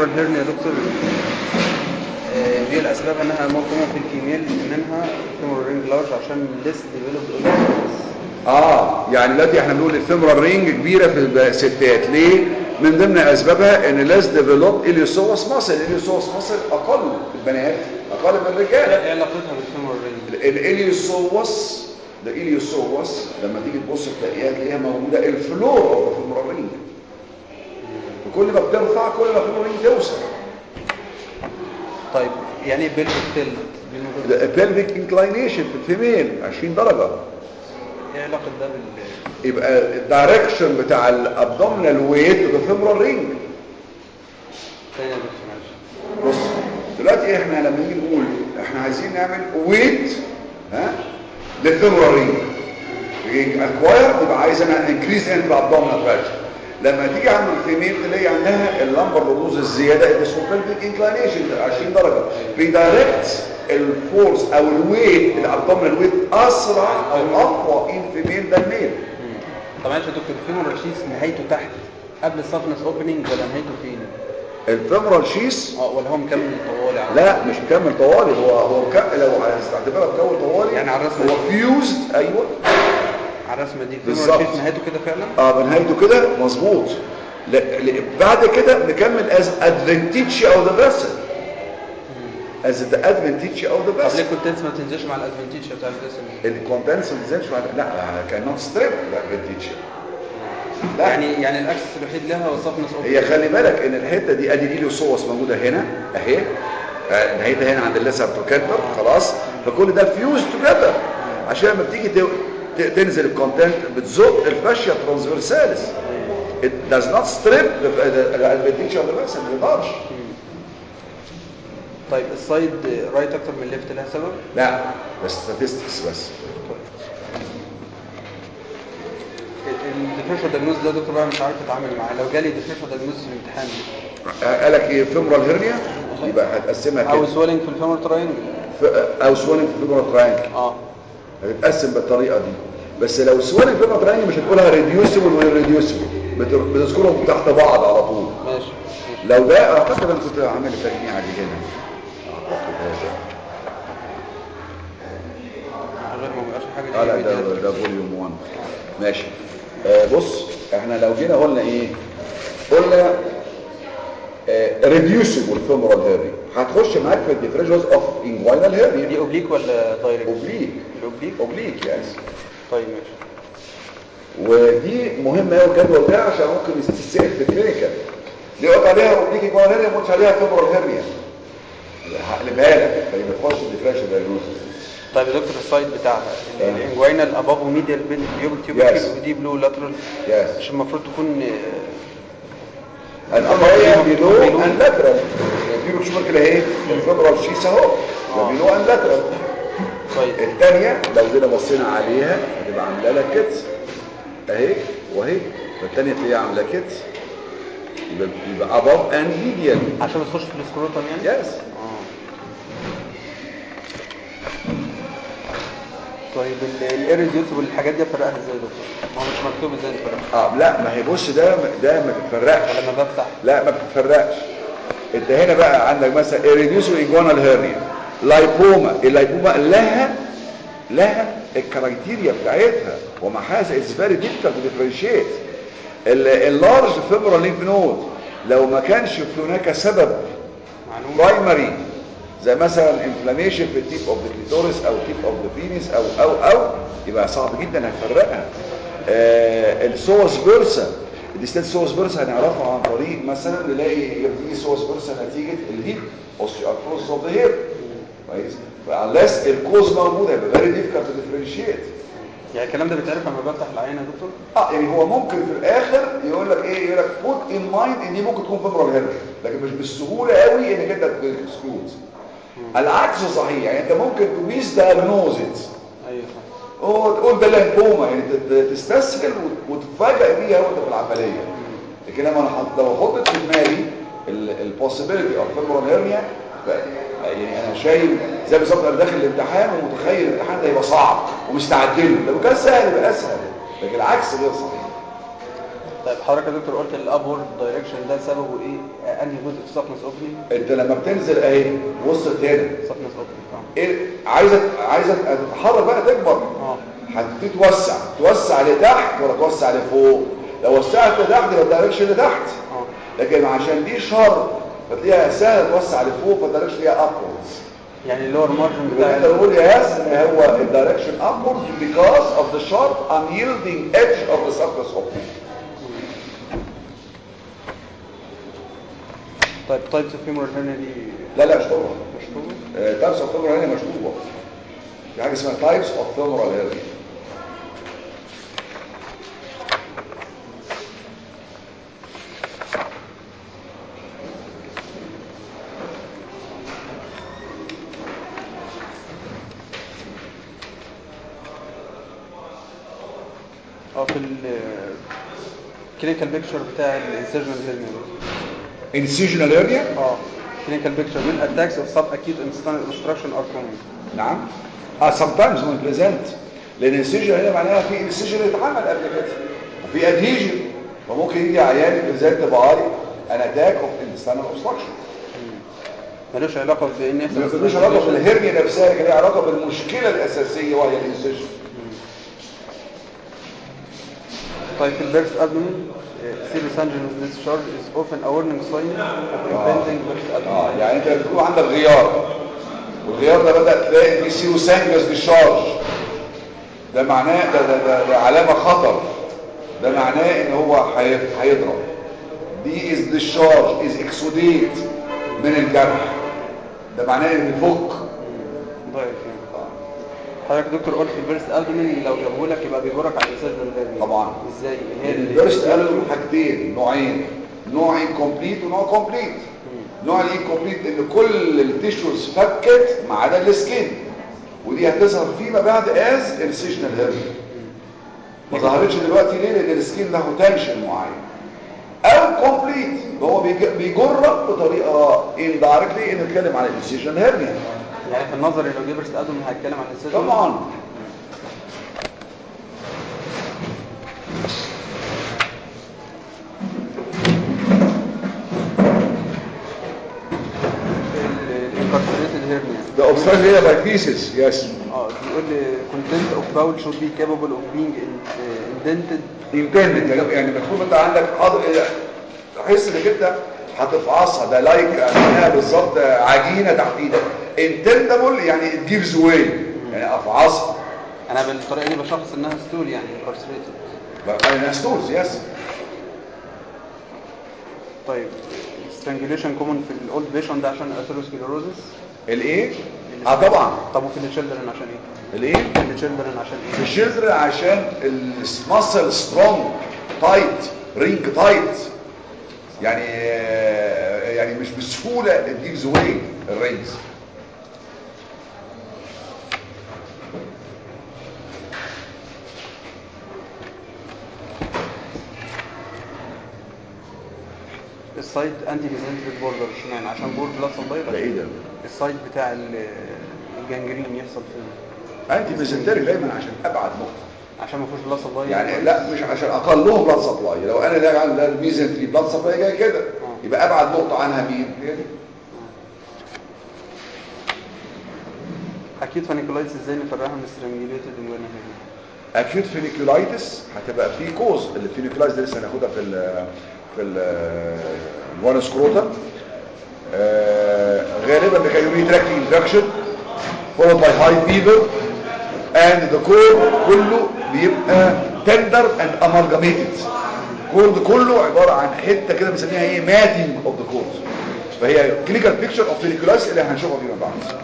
الفيمورال هيرنيا يا دكتور آه، دي الاسباب انها ممكن في الفيميل منها الفيمورال رينج لارج عشان ليس ديفلوبد اه يعني دلوقتي احنا بنقول الفيمورال رينج كبيره في الستات ليه من ضمن اسبابها ان لاس ديفلوب اليوسوس ماسل اليوسوس ماسل اقل في البنات اقل من الرجاله ايه علاقتها بالفيمورال رينج الاليوسوس ده اليوسوس لما تيجي تبص تلاقيها تلاقيها موجوده الفلور اوف الفيمورال رينج وكل ما بترفع كل ما الفيمورال رينج توسع طيب يعني ايه بيلفيك تيلت دي الموضوع ده pelvic inclination في الفيميل 20 درجه ايه علاقه ده بال يبقى الدايركشن بتاع الابدومينال ويت بالفيمورال رينج تاني يا دكتور معلش بص دلوقتي احنا لما نيجي نقول احنا عايزين نعمل ويت ها للفيمورال رينج اكواير يبقى عايز انا انكريز انت ابدومينال بريشر لما تيجي عند الفيميل تلاقي عندها اللمبر لودوز الزياده اللي اسمه pelvic inclination 20 درجه بيدايركت الفورس او الويت الابدومينال ويت اسرع او اقوى ان فيميل ذان ميل طب معلش يا دكتور الفيمورال شيس نهايته تحت قبل السفنس اوبننج ولا نهايته فين الفيمورال شيس اه ولا هو مكمل طوالي على لا مش مكمل طوالي هو هو مكمل لو هتعتبرها مكمل طوالي يعني على الرسمة هو فيوزد ايوه على الرسمه دي بالظبط. الفيمورال شيس نهايته كده فعلا اه بنهايته كده مظبوط ل- ل- بعد كده نكمل as advantage of the vessel as the advantage of the طب ليه vessel كونتنس ما تنزلش مع الادفانتيج بتاع الجسم الكونتنس ما تنزلش بعد- لا كانت ستريب الادفانتج لا يعني يعني الاكسس الوحيد لها هو السفنس اوبننج هي خلي بالك ان الحته دي ادي اليوسوس موجوده هنا اهي آه، نهايتها هنا عند الليسر توكاتبر خلاص فكل ده فيوز توجذر عشان لما بتيجي تو- ت- تنزل الكونتنت بتزق الفاشيا ترانسفيرساليس it does not strip the the advantage of the vessel ما يقدرش طيب السايد رايت اكتر من الليفت لها سبب لا بس statistics بس الديفرنشال دايجنوز ده دكتور بقى مش عارف اتعامل معاه لو جالي ديفرنشال دايجنوز في الامتحان قال لك ايه فيمورال هيرنيا يبقى هتقسمها او كده سويلنج في الفيمور تراينجل ف- او سوالف في فيمورال تراينجل اه هتتقسم بالطريقه دي بس لو سوالف فيمورال تراينجل مش هتقولها ريديوسبل والريديوسبل بتذكرهم تحت بعض على طول ماشي ماشي لو ده اعتقد انا كنت عامل تجميع دي هنا اعتقد هذا غير ما بيبقاش حاجه اه لا دي ده فيديوهات. ده فوليوم 1 ماشي آه بص احنا لو جينا قلنا ايه قلنا ريديوسبل فيمورال هيرني هتخش معاك في الديفرنشالز اوف انجوينال دي هيرني اوبليك ولا دايركت اوبليك الاوبليك اوبليك يس طيب ماشي ودي مهمه قوي الجدول ده عشان ممكن يستسهل في الكلينيكال ليه قلت عليها اوبليك انجوينال هيرني ما قلتش عليها فيمورال هيرنيا هقلبها لك فيبقى تخش الديفرنشال دايجنوستس طيب يا دكتور السايد بتاعها آه. الانجوينال اباف وميديال بين بيوبل Yes. تيوبيكل ودي بلو لاترال يس مش المفروض تكون الأمرية بيلو بيلو. اند لاترال دي مش ممكن اهي الفيبرال شيس اهو ده آه. بيلو اند لاترال كويس الثانية لو جينا بصينا عليها هتبقى عاملة لك كده اهي واهي والثانية تلاقيها عاملة كده يبقى يبقى above and medial عشان ما تخش في السكروتم يعني يس اه طيب الاريديوسبل الحاجات دي افرقها ازاي يا دكتور؟ ما هو مش مكتوب ازاي نفرقها اه لا ما هي بص ده ده ما تتفرقش ولا لما بفتح لا ما بتتفرقش انت هنا بقى عندك مثلا irreducible inguinal hernia لايبوما اللايبوما لها لها الكرايتيريا بتاعتها ومع هذا اتس فيري ديفيكالت تو ديفرنشيت اللارج فيبرال لينف نود لو ما كانش في هناك سبب معلومه برايمري زي مثلا انفلاميشن في التيب اوف ذا كليتوريس او تيب اوف ذا بينيس او او او يبقى صعب جدا هتفرقها آه السوس بيرسا الديستال سوس بيرسا هنعرفها عن طريق مثلا نلاقي بتيجي سوس بيرسا نتيجه الهيب اوستيوارثروز اوف ذا هيب كويس فالناس الكوز موجوده يبقى فيري ديفيكالت تو ديفرنشيت يعني الكلام ده بيتعرف لما بفتح العين يا دكتور اه يعني هو ممكن في الاخر يقول لك ايه يقول لك بوت ان مايند ان دي ممكن تكون فيبرال هيرنيا لكن مش بالسهوله قوي انك انت تكسكلود العكس صحيح يعني انت ممكن تميز دايجنوزت ايوه فاهم. وتقول ده ليمفوما يعني تت- تستسهل وت- وتتفاجئ بيها وانت في العمليه لكن لما انا حط لو حطيت في دماغي البوسيبيليتي اوف فيبرال هيرنيا يعني انا شايف زي بالظبط انا داخل الامتحان ومتخيل الامتحان ده يبقى صعب ومستعد له لو كان سهل يبقى اسهل لكن العكس غير صحيح طيب حضرتك يا دكتور قلت الابورد دايركشن ده سببه ايه آه، انهي جزء في سكنس اوبننج انت لما بتنزل اهي وصلت هنا سكنس اوبننج اه ايه عايزه عايزه تتحرك بقى تكبر اه هتبتدي توسع توسع لتحت ولا توسع لفوق لو وسعت لتحت يبقى الدايركشن لتحت اه لكن عشان دي شر فتلاقيها سهله توسع لفوق فالدايركشن فيها ابوردز يعني اللور مارجن يبقى بتاع نقدر نقول يس ان هو الدايركشن upwards because of the sharp unyielding edge of the surface opening طيب تايبس اوف فيمورال هيرنيا دي لا لا مش طبعا مشهوره تايبس اوف femoral hernia مشطوبه في حاجه اسمها تايبس اوف femoral hernia اه في الكلينيكال بيكتشر بتاع الانسيرجن هيرنيا incisional hernia اه clinical picture when attacks of subaccute intestinal obstruction are common نعم اه sometimes when present لان الانسيجن هنا معناها في انسيجن اتعمل قبل كده وفي ادهيجن فممكن يجي عيان بريزنت باي ان اتاك اوف intestinal obstruction ملوش علاقه بان يحصل ملوش علاقه بالهرنيا نفسها لكن ليها علاقه بالمشكله الاساسيه وهي الانسيجن طيب في البيرث ابدومين serious discharge is often a warning sign of impending birth اه abdomen يعني انت بتقول عندك غيار والغيار ده بدأ تلاقي في سيروسانجس ديشارج ده معناه ده, ده, ده, ده علامة خطر ده معناه ان هو هي- هيضرب دي از ديشارج از اكسوديت من الجرح ده معناه ان بيفك ضعف يعني حضرتك يا دكتور قلت في البيرث ابدومين لو جابه لك يبقى بيجرك على الانسيرجن هيرنيا طبعا. ازاي اللي هي البيرست قالوا حاجتين نوعين نوع انكمبليت ونوع كومبليت نوع الانكمبليت ان كل التيشوز فكت ما عدا السكين ودي هتظهر فيما بعد از انسيجنال هيرنيا ما ظهرتش دلوقتي ليه لان السكين له تنشن معين او كومبليت هو بيج- بيجرب بطريقه اندايركتلي انه يتكلم عن الانسيجنال هيرنيا يعني في النظر لو جه بيرث ابدومين هيتكلم عن الانسيرجن طبعا الانكارسريتد هيرنيا The obstruction here by pieces, yes. اه بيقول لي content of bowel should be capable of being in- uh, indented intended يعني يعني المفروض انت عندك حاضر تحس انك انت هتفعصها ده لايك انها بالظبط عجينه تحت ايدك intendable يعني it gives way يعني افعصها انا بالطريقه دي بشخص انها ستول يعني incarcerated انها ستولز يس طيب strangulation common في الاولد بيشن ده عشان اثيروسكليروزس الايه اه طبعا طب وفي التشيلدرن عشان ايه الايه في التشيلدرن عشان في ايه الشيلدرن عشان المسل سترونج تايت رينج تايت يعني يعني مش بسهوله it gives way الرينجز السايت انتي ميزنتريك بوردر اشمعنى عشان بورد بلاد ده سبلاي ايه ده السايت بتاع ال- الجنجرين يحصل فين انتي ميزنتريك دايما عشان ابعد نقطه عشان ما فيهوش بلاد سبلاي يعني لا مش عشان اقلهم بلاد سبلاي لو انا ده عندي الميزنتري بلاد سبلاي جاي كده يبقى ابعد نقطه عنها مين هي دي. اكيد فانيكولايتس ازاي نفرقها من السترانجيوليتد انجوينا اكيوت فينيكولايتس هتبقى في كوز الفينيكولايتس دي لسه هناخدها في ال في ال الوان سكروتا غالبا بكالوري تراكت انفكشن followed by high fever and the core كله بيبقى tender and amalgamated الكورد كله عبارة عن حتة كده بنسميها ايه matting of the cord فهي clinical picture of فينيكولايتس اللي هنشوفها فيما بعد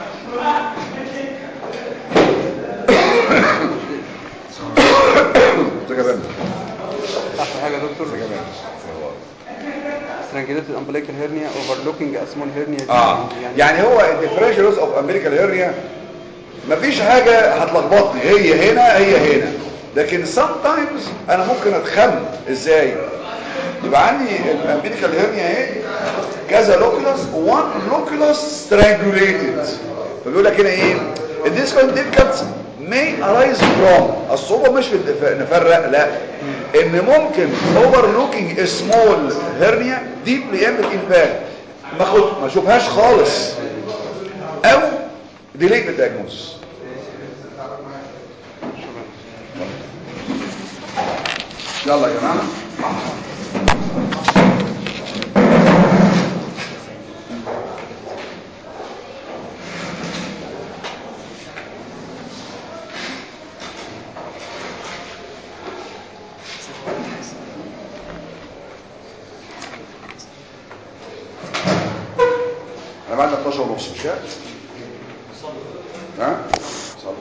ازيك يا بنت احسن حاجه يا دكتور ازيك يا بنت strangulated umbilical hernia overlooking a small hernia دي اه يعني هو الديفرنشالز اوف امريكان هيرنيا مفيش حاجه هتلخبطني هي هنا هي هنا لكن sometimes انا ممكن اتخم ازاي يبقى عندي الامريكان هيرنيا اهي كذا لوكيولس وان لوكيولس strangulated فبيقول لك هنا ايه in this kind of difficult may arise from الصعوبة مش في الدف- نفرق لا ان ممكن overlooking a small hernia deeply embedded in back ما خد ما اشوفهاش خالص او delay في الdiagnosis يلا يا جماعه احنا بعد 12 ونص مش كده؟ ها؟ صلوا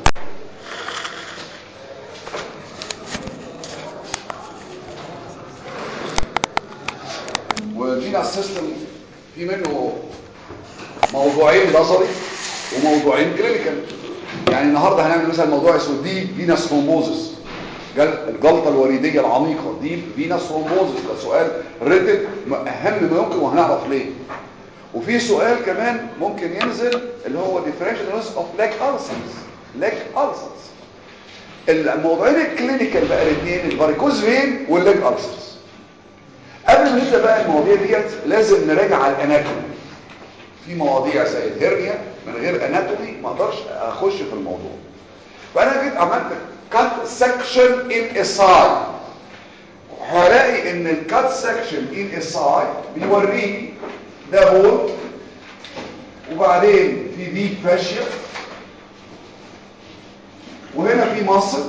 والفينا سيستم في منه موضوعين نظري وموضوعين كلينيكال يعني النهارده هنعمل مثلا موضوع اسمه دي فيناس ثرومبوزس الجلطه الوريديه العميقه دي فيناس ثرومبوزس ده سؤال ريتد اهم ما يمكن وهنعرف ليه وفي سؤال كمان ممكن ينزل اللي هو differential اوف leg ulcers leg ulcers الموضوعين الكلينيكال بقى الاثنين الفاريكوز فين والليج ulcers قبل ما نبدا بقى المواضيع ديت لازم نراجع على الاناتومي في مواضيع زي الهرنيا من غير اناتومي ما اقدرش اخش في الموضوع فانا جيت عملت كات سكشن ان اساي هلاقي ان الكات سكشن ان اساي بيوريني ده بول وبعدين في ديب فاشيا وهنا في مصل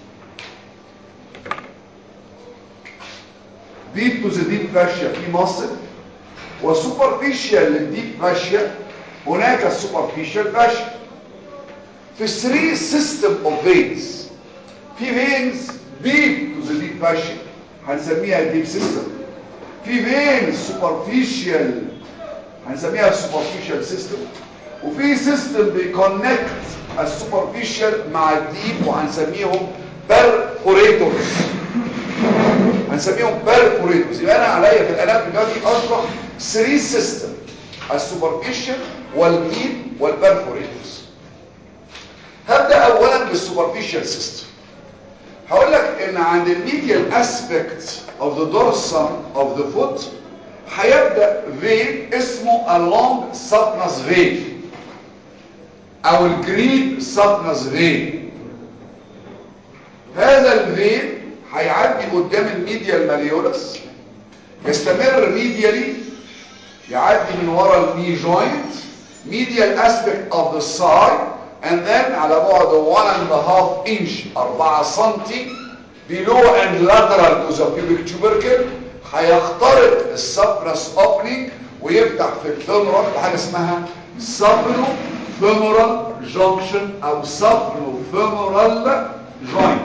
deep to the deep fascia في مصل وسوبرفيشال للديب فاشيا هناك السوبرفيشال فاشيا في 3 سيستم اوف فينز في فينز deep to the deep fascia هنسميها الديب سيستم في فين سوبرفيشال هنسميها السوبرفيشال سيستم وفي سيستم بيكونكت السوبرفيشال مع الديب وهنسميهم بيرفوريتورز هنسميهم بيرفوريتورز يبقى انا عليا في الاناتومي دلوقتي اشرح 3 سيستم السوبرفيشال والديب والبيرفوريتورز هبدا اولا بالسوبرفيشال سيستم هقول لك ان عند الميديال اسبكت of the dorsum of the foot هيبدا فين اسمه a long saphenous vein او الجريد saphenous vein هذا الفين هيعدي قدام الميديال ماليولس يستمر ميديالي يعدي من ورا الني جوينت medial aspect of the side and then على بعد 1 and a half inch 4 سنتي below and lateral to the pubic tubercle هيخترق السبرس opening ويفتح في الفيمورال بحاجه اسمها سابنو فيمورال جونكشن او سابنو فيمورال جوينت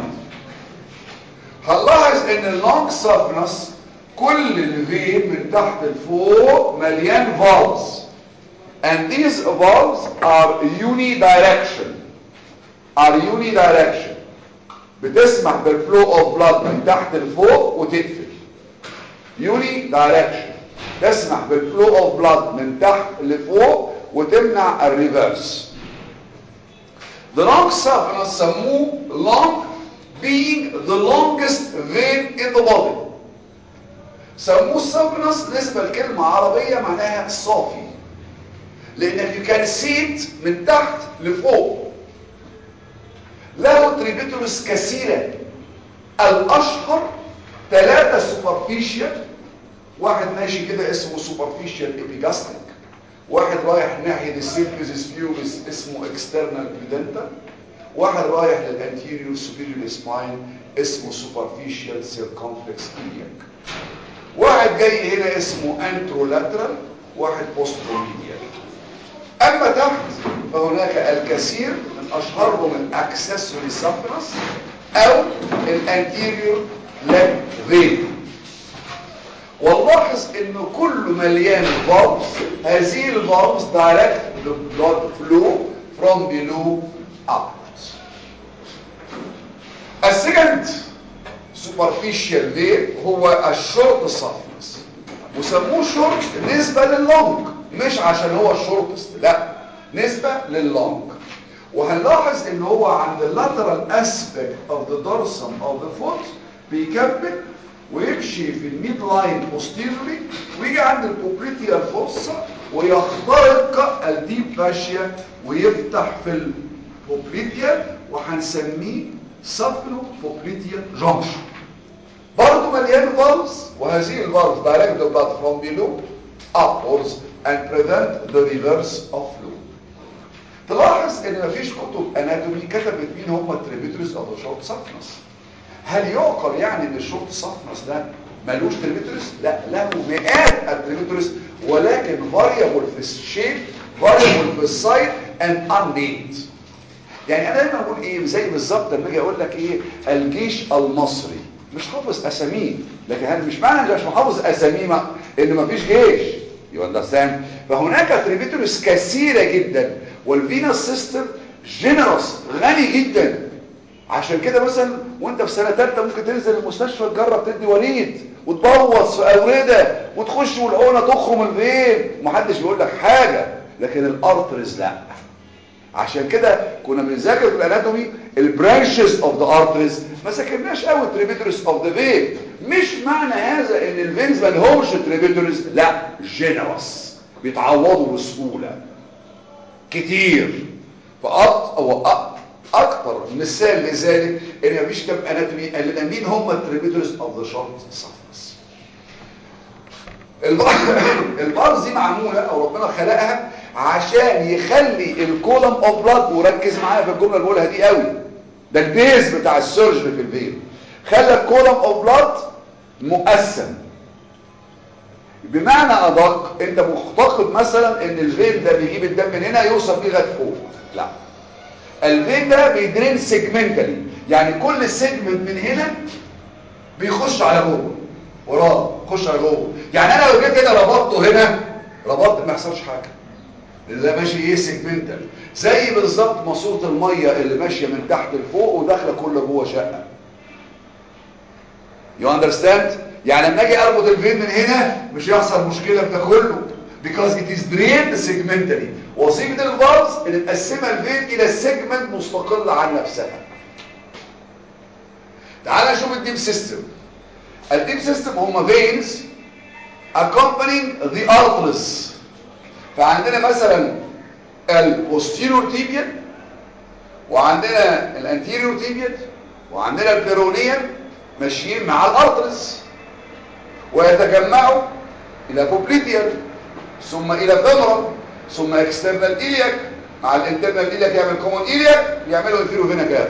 هنلاحظ ان اللونج سابنس كل الفين من تحت لفوق مليان فالز and these valves are unidirection are unidirection بتسمح بالفلو اوف بلاد من تحت لفوق وتقفل unidirection تسمح بالفلو اوف بلاد من تحت لفوق وتمنع الريفرس the long saphenous سموه long being the longest vein in the body سموه saphenous نسبة لكلمة عربية معناها صافي لانك you can see it من تحت لفوق له تريبيتورس كثيرة الاشهر ثلاثة سوبرفيشال واحد ماشي كده اسمه سوبرفيشال ابيجاستيك واحد رايح ناحية السيرفيسس فيوبس اسمه اكسترنال بيدنتا واحد رايح للانتيريور سوبيريور سباين اسمه سوبرفيشال سيركمفلكس ايلياك واحد جاي هنا اسمه انترولاترال واحد بوستروميديال اما تحت فهناك الكثير من اشهرهم الاكسسوري سابنس او الانتيريور لاب فين ونلاحظ ان كله مليان فالفز هذه الفالفز دايركت the blood flow from below upwards السكند superficial vein هو الشورت سافنس وسموه شورت نسبة لللونج مش عشان هو الشورتست لا نسبة لللونج وهنلاحظ ان هو عند اللاترال اسبكت اوف ذا dorsum اوف ذا فوت بيكمل ويمشي في الميد لاين posteriorly ويجي عند البوبريتيال فوسا ويخترق الديب فاشيا ويفتح في البوبريتيال وهنسميه سابلو بوبريتيال جانكشن برضه مليان فالز وهذه الفالز direct the blood from below upwards and prevent the reverse of flow تلاحظ ان مفيش كتب اناتومي كتبت مين هم التريبيتوريز اوف ذا شورت سافنس هل يعقل يعني ان الشورت سافنس ده ملوش تريبيتوريز لا له مئات التريبيتوريز ولكن فاريبل في الشيب فاريبل في السايد اند unnamed يعني انا دايما اقول ايه زي بالظبط لما اجي اقول لك ايه الجيش المصري مش حافظ اساميه لكن هل مش معنى ان مش حافظ اساميه ان مفيش جيش يو اندرستاند فهناك تريبيتوريز كثيره جدا والفينس سيستم جينيروس غني جدا عشان كده مثلا وانت في سنه ثالثه ممكن تنزل المستشفى تجرب تدي وريد وتبوظ في اورده وتخش والعونه تخرم الفين ومحدش بيقول لك حاجه لكن الارترز لا عشان كده كنا بنذاكر في الاناتومي البرانشز اوف ذا ارترز ما ذاكرناش قوي تريبيتوريز اوف ذا فين مش معنى هذا ان الفينز ما لهمش تريبيتوريز لا جينيروس بيتعوضوا بسهوله كتير فأط أو أ- اكتر مثال لذلك ان مفيش كتاب اناتومي قال لنا مين هم التريبيتوريز اوف ذا شورت سافنس البارز دي معموله او ربنا خلقها عشان يخلي الكولم اوف بلاد وركز معايا في الجمله اللي بقولها دي قوي ده البيز بتاع السيرجري في الفين خلى الكولم اوف بلاد مقسم بمعنى ادق انت معتقد مثلا ان الفين ده بيجيب الدم من هنا يوصل بيه لغايه فوق لا الفين ده بيدرين سيجمنتالي يعني كل سيجمنت من هنا بيخش على جوه وراه يخش على جوه يعني انا لو جيت هنا ربطته هنا ربطت ما يحصلش حاجه لان ده ماشي ايه سيجمنتال زي بالظبط ماسوره الميه اللي ماشيه من تحت لفوق وداخله كل جوه شقه يو اندرستاند يعني لما اجي اربط الفين من هنا مش هيحصل مشكله في ده كله because it is drained segmentally وظيفه الفالز ان تقسمها الفين الى سيجمنت مستقله عن نفسها تعال نشوف الديب سيستم الديب سيستم هم veins accompanying the arteries فعندنا مثلا البوستيريور تيبيال وعندنا الانتيريور تيبيال وعندنا البيرونيال ماشيين مع الارترز ويتجمعوا الى بوبليتيال ثم الى فيمرال ثم اكسترنال ايلياك مع الانترنال ايلياك يعمل كومون ايلياك يعملوا انفيرو فينا كاب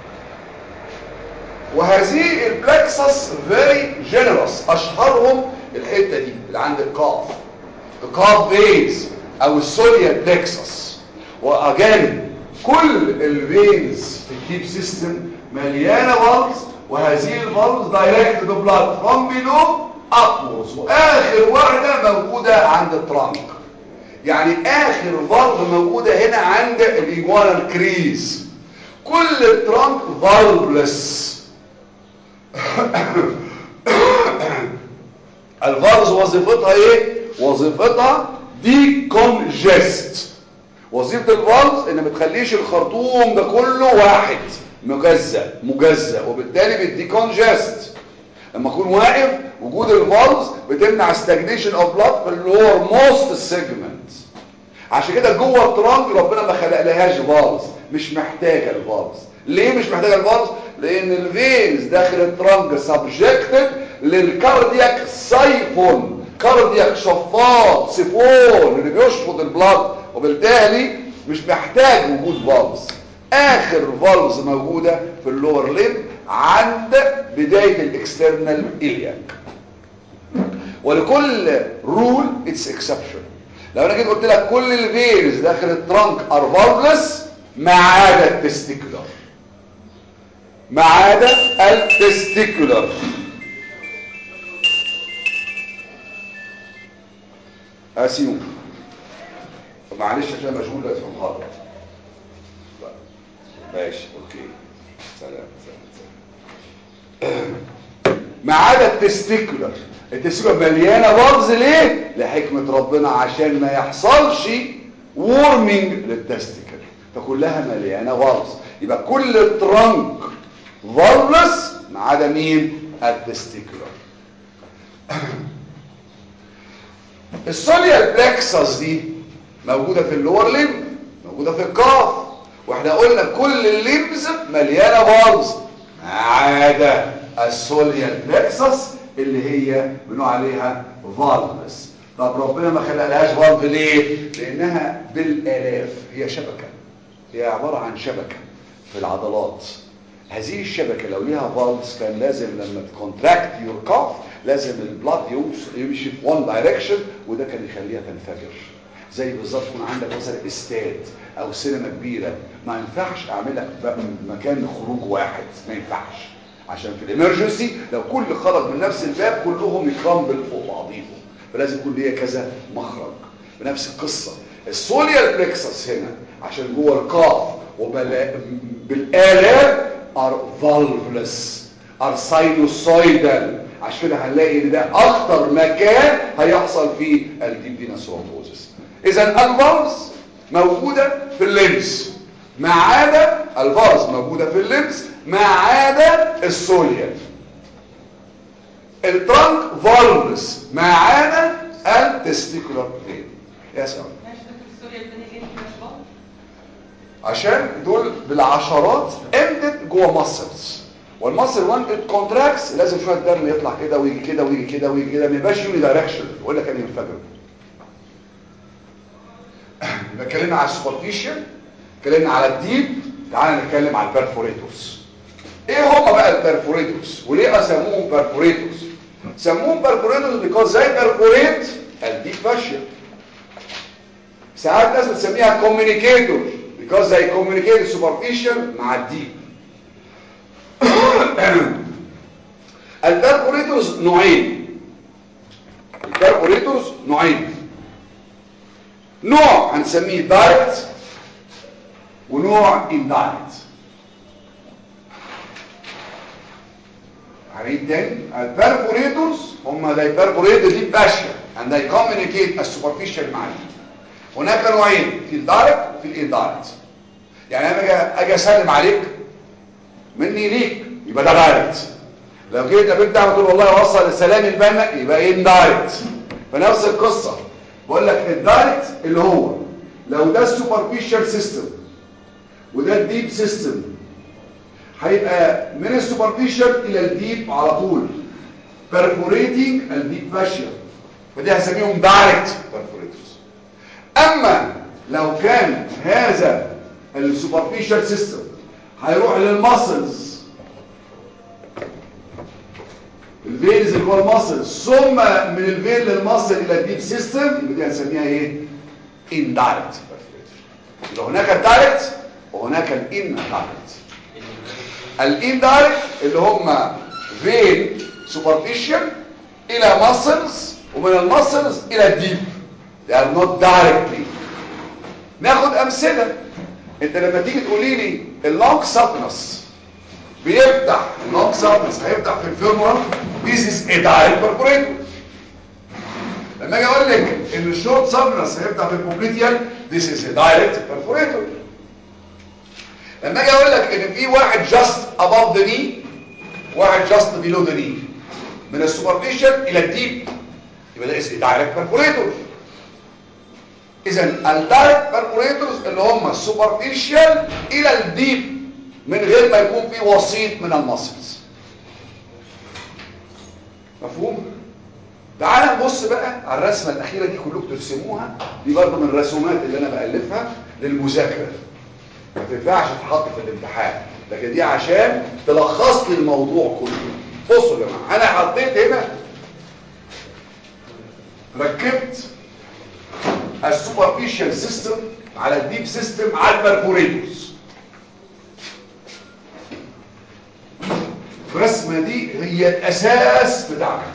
وهذه البلكسس فيري جينيروس اشهرهم الحته دي اللي عند القاف القاف فيز او السوليا بلكسس واجان كل الفينز في الديب سيستم مليانه فالز وهذه الفالز دايركت ذا بلاد فروم بيلو ابورز واخر واحده موجوده عند الترانك يعني اخر فالف موجوده هنا عند الايجوانال كريز كل الترانك فالفلس الفالز وظيفتها ايه وظيفتها دي كونجست وظيفه الفالز ان ما تخليش الخرطوم ده كله واحد مجزأ مجزأ وبالتالي بتدي كونجست لما اكون واقف وجود الفالز بتمنع ستاجنيشن اوف بلاد في اللور موست سيجمنت عشان كده جوه الترانك ربنا ما خلق لهاش فالز مش محتاجه الفالز ليه مش محتاجه الفالز لان الفينز داخل الترانك سبجكتد للكاردياك سايفون كاردياك شفاط سيفون اللي بيشفط البلاد وبالتالي مش محتاج وجود فالز اخر فالز موجوده في اللور ليب عند بدايه الاكسترنال الياك ولكل رول اتس اكسبشن لو انا جيت قلت لك كل الفينز داخل الترانك ار فالفلس ما عدا التستيكولار ما عدا التستيكولار اسيوم معلش عشان مشغول دلوقتي في المحاضره ماشي اوكي سلام سلام سلام ما عدا التستيكولار التستيكولار مليانه بابز ليه لحكمه ربنا عشان ما يحصلش وورمنج للتستيكل فكلها مليانه فالفز يبقى كل الترنك فالفز ما عدا مين التستيكولار السوليال بلكسس دي موجوده في اللور ليمب موجوده في الكاف واحنا قلنا كل الليمز مليانه فالفز ما عدا السوليال بلكسس اللي هي بنقول عليها فالفز طب ربنا ما خلقلهاش فالف ليه لانها بالالاف هي شبكه هي عباره عن شبكه في العضلات هذه الشبكه لو ليها فالفز كان لازم لما تكونتراكت يور كاف لازم البلاد يمشي في وان دايركشن وده كان يخليها تنفجر زي بالظبط يكون عندك مثلا استاد او سينما كبيره ما ينفعش اعمل لك مكان خروج واحد ما ينفعش عشان في الامرجنسي لو كل خرج من نفس الباب كلهم يكرمبل فوق بعضيهم فلازم يكون ليا كذا مخرج بنفس القصه السوليال بلكسس هنا عشان جوه القاف وبالآلام ار فالفلس ار ساينوسويدال عشان كده هنلاقي ان ده اخطر مكان هيحصل فيه الديب فينس ثرومبوزس اذا الفالفز موجوده في الليمس ما عدا الفالفز موجوده في الليمس ما عدا السوليال الترانك فالفز ما عدا التستيكولار بلين يا سلام عشان دول بالعشرات امدد جوه ماسلز والماسل وان ات كونتراكتس لازم شويه دم يطلع كده ويجي كده ويجي كده ويجي كده ما يبقاش يوني دايركشن يقول لك انا ينفجر يبقى اتكلمنا على السوبرفيشال اتكلمنا على الديب تعال نتكلم على البرفوريتورز ايه هم بقى البرفوريتورز وليه اسموهم برفوريتورز سموهم برفوريتورز بيكوز زي برفوريت الديب فاشيا ساعات ناس بتسميها كوميونيكيتور بيكوز زي كوميونيكيت السوبرفيشال مع الديب البرفوريتورز نوعين البرفوريتورز نوعين نوع هنسميه دايركت ونوع اندايركت هنعيد تاني البرفوريتورز هم they perforate the deep fascia and they communicate السوبرفيشال مع الديب هناك نوعين في الدايركت وفي الاندايركت يعني انا اجي اسلم عليك مني ليك يبقى ده دايركت لو جيت قابلت احمد تقول والله وصل السلام البنا يبقى ايه اندايركت فنفس القصه بقول لك الدايركت اللي هو لو ده السوبرفيشال سيستم وده الديب سيستم هيبقى من السوبرفيشال الى الديب على طول perforating الديب فاشيا فدي هسميهم دايركت perforators اما لو كان هذا السوبرفيشال سيستم هيروح للماسلز الفينز اللي جوه الماسلز ثم من الفين للماسل الى الديب سيستم يبقى دي هنسميها ايه اندايركت يبقى هناك الدايركت وهناك الاندايركت الاندايركت اللي هم فين سوبرفيشال الى ماسلز ومن الماسلز الى الديب they are not directly ناخد امثله انت لما تيجي تقولي لي اللونج سابنس بيفتح اللونج سابنس هيفتح في الفيمورال this is a direct perforator لما اجي اقول لك ان الشورت سابنس هيفتح في البوبليتيال this is a direct perforator لما اجي اقول لك ان في واحد just above the knee واحد just below the knee من السوبرفيشال الى الديب يبقى ده اسمه direct perforator اذا الدايركت برفوريتورز اللي هم السوبرفيشال الى الديب من غير ما يكون في وسيط من المسلز مفهوم تعال نبص بقى على الرسمه الاخيره دي كلكم ترسموها دي برضه من الرسومات اللي انا بالفها للمذاكره ما تنفعش تتحط في الامتحان لكن دي عشان تلخص لي الموضوع كله بصوا يا جماعه انا حطيت هنا ركبت السوبرفيشال سيستم على الديب سيستم على البرفوريتورز الرسمه دي هي الاساس بتاعنا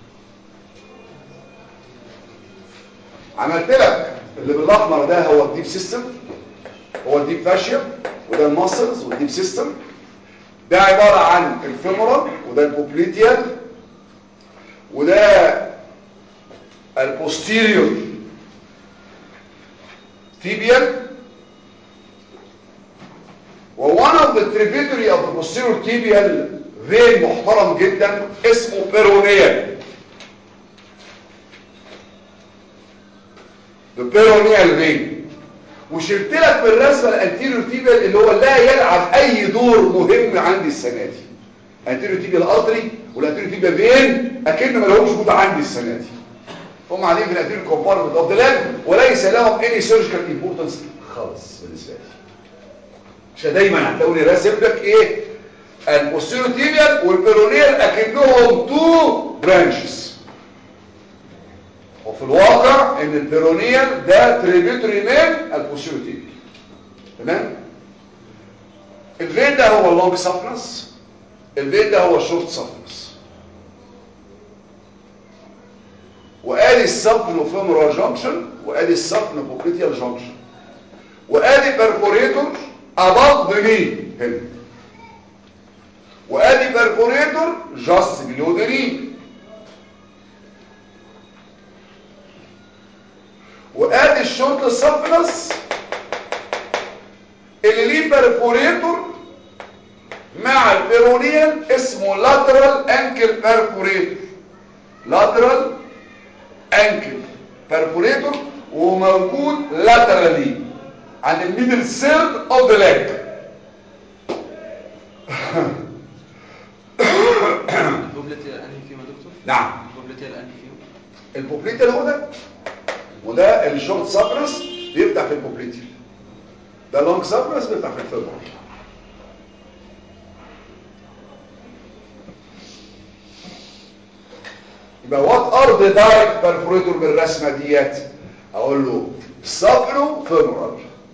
عملت لك اللي بالاحمر ده هو الديب سيستم هو الديب فاشيا وده الماسلز والديب سيستم ده عباره عن الفيمورال وده البوبليتيال وده البوستيريور تيبيال التريبيتوري اوف البوستيريور تيبيال فين محترم جدا اسمه بيرونيال البيرونيال فين وشلت لك بالرسمه الانتيريور تيبيال اللي هو لا يلعب اي دور مهم عندي السنه دي انتيريور تيبيال ارتري والانتيريور تيبيال فين اكن ما لهمش وجود عندي السنه دي هم قاعدين في الانتيريور كومبارتمنت اوف ذا لاند وليس لهم اني سيرجيكال امبورتنس خالص بالنسبه لي مش دايما هتلاقوني راسم لك ايه البوستيريور تيبيال والبيرونيال اكنهم تو برانشز وفي الواقع ان البيرونيال ده تريبيوتري من البوستيريور تيبيال تمام الفين ده هو اللونج سافنس الفين ده هو الشورت سافنس وادي السبنوفيمورال جانكشن وادي السبنوبوكريتيال جانكشن وادي بيرفوريتور above the knee هنا وادي بيرفوريتور just below the knee وادي الشورت سابنس اللي ليه بيرفوريتور مع البيرونيال اسمه lateral ankle perforator lateral ankle perforator وموجود laterally عند الميدل سيرد اوف ذا ليج البوبليتيا انهي فيهم يا دكتور نعم البوبليتيا انهي فيهم البوبليتيا اللي هو ده وده الشورت سابرس بيفتح في البوبليتيا ده لونج سابرس بيفتح في الفيبر يبقى وات ار ذا دايركت بيرفوريتور بالرسمه ديت اقول له سابرو فيمورال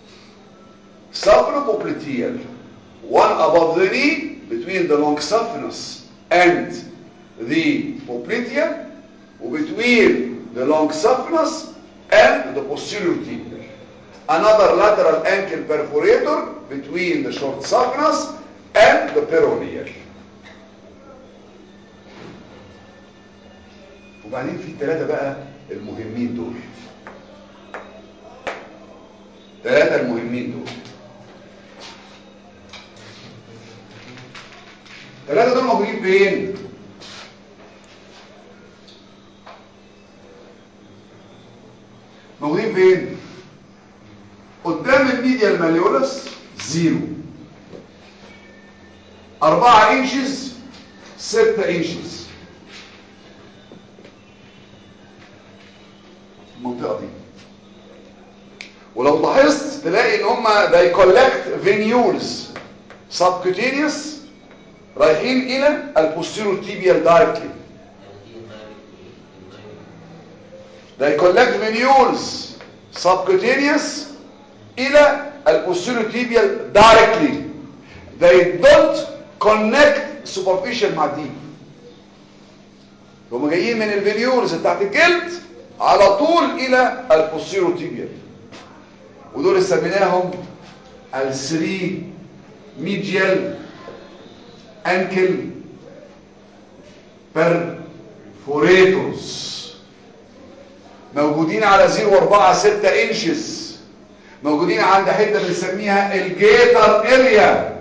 سابرو بوبليتيال one above the knee between the long saphenous and the popliteal وبetween the long saphenous and the posterior tibial another lateral ankle perforator between the short saphenous and the peroneal وبعدين في الثلاثه بقى المهمين دول ثلاثه المهمين دول ثلاثه دول موجودين فين موجودين فين قدام الميديال ماليولس زيرو أربعة انشز ستة انشز المنطقة دي ولو لاحظت تلاقي ان هما they collect venules subcutaneous رايحين الى البوستيرو tibial directly they collect venules subcutaneous الى البوستيرو tibial directly they don't connect superficial مع الدين هم جايين من الفينيولز بتاعت الجلد على طول الى البوستيرو tibial ودول سميناهم الثري ميديال انكل perforators موجودين على 0 و4 6 انشز موجودين عند حته بنسميها الجيتر اريا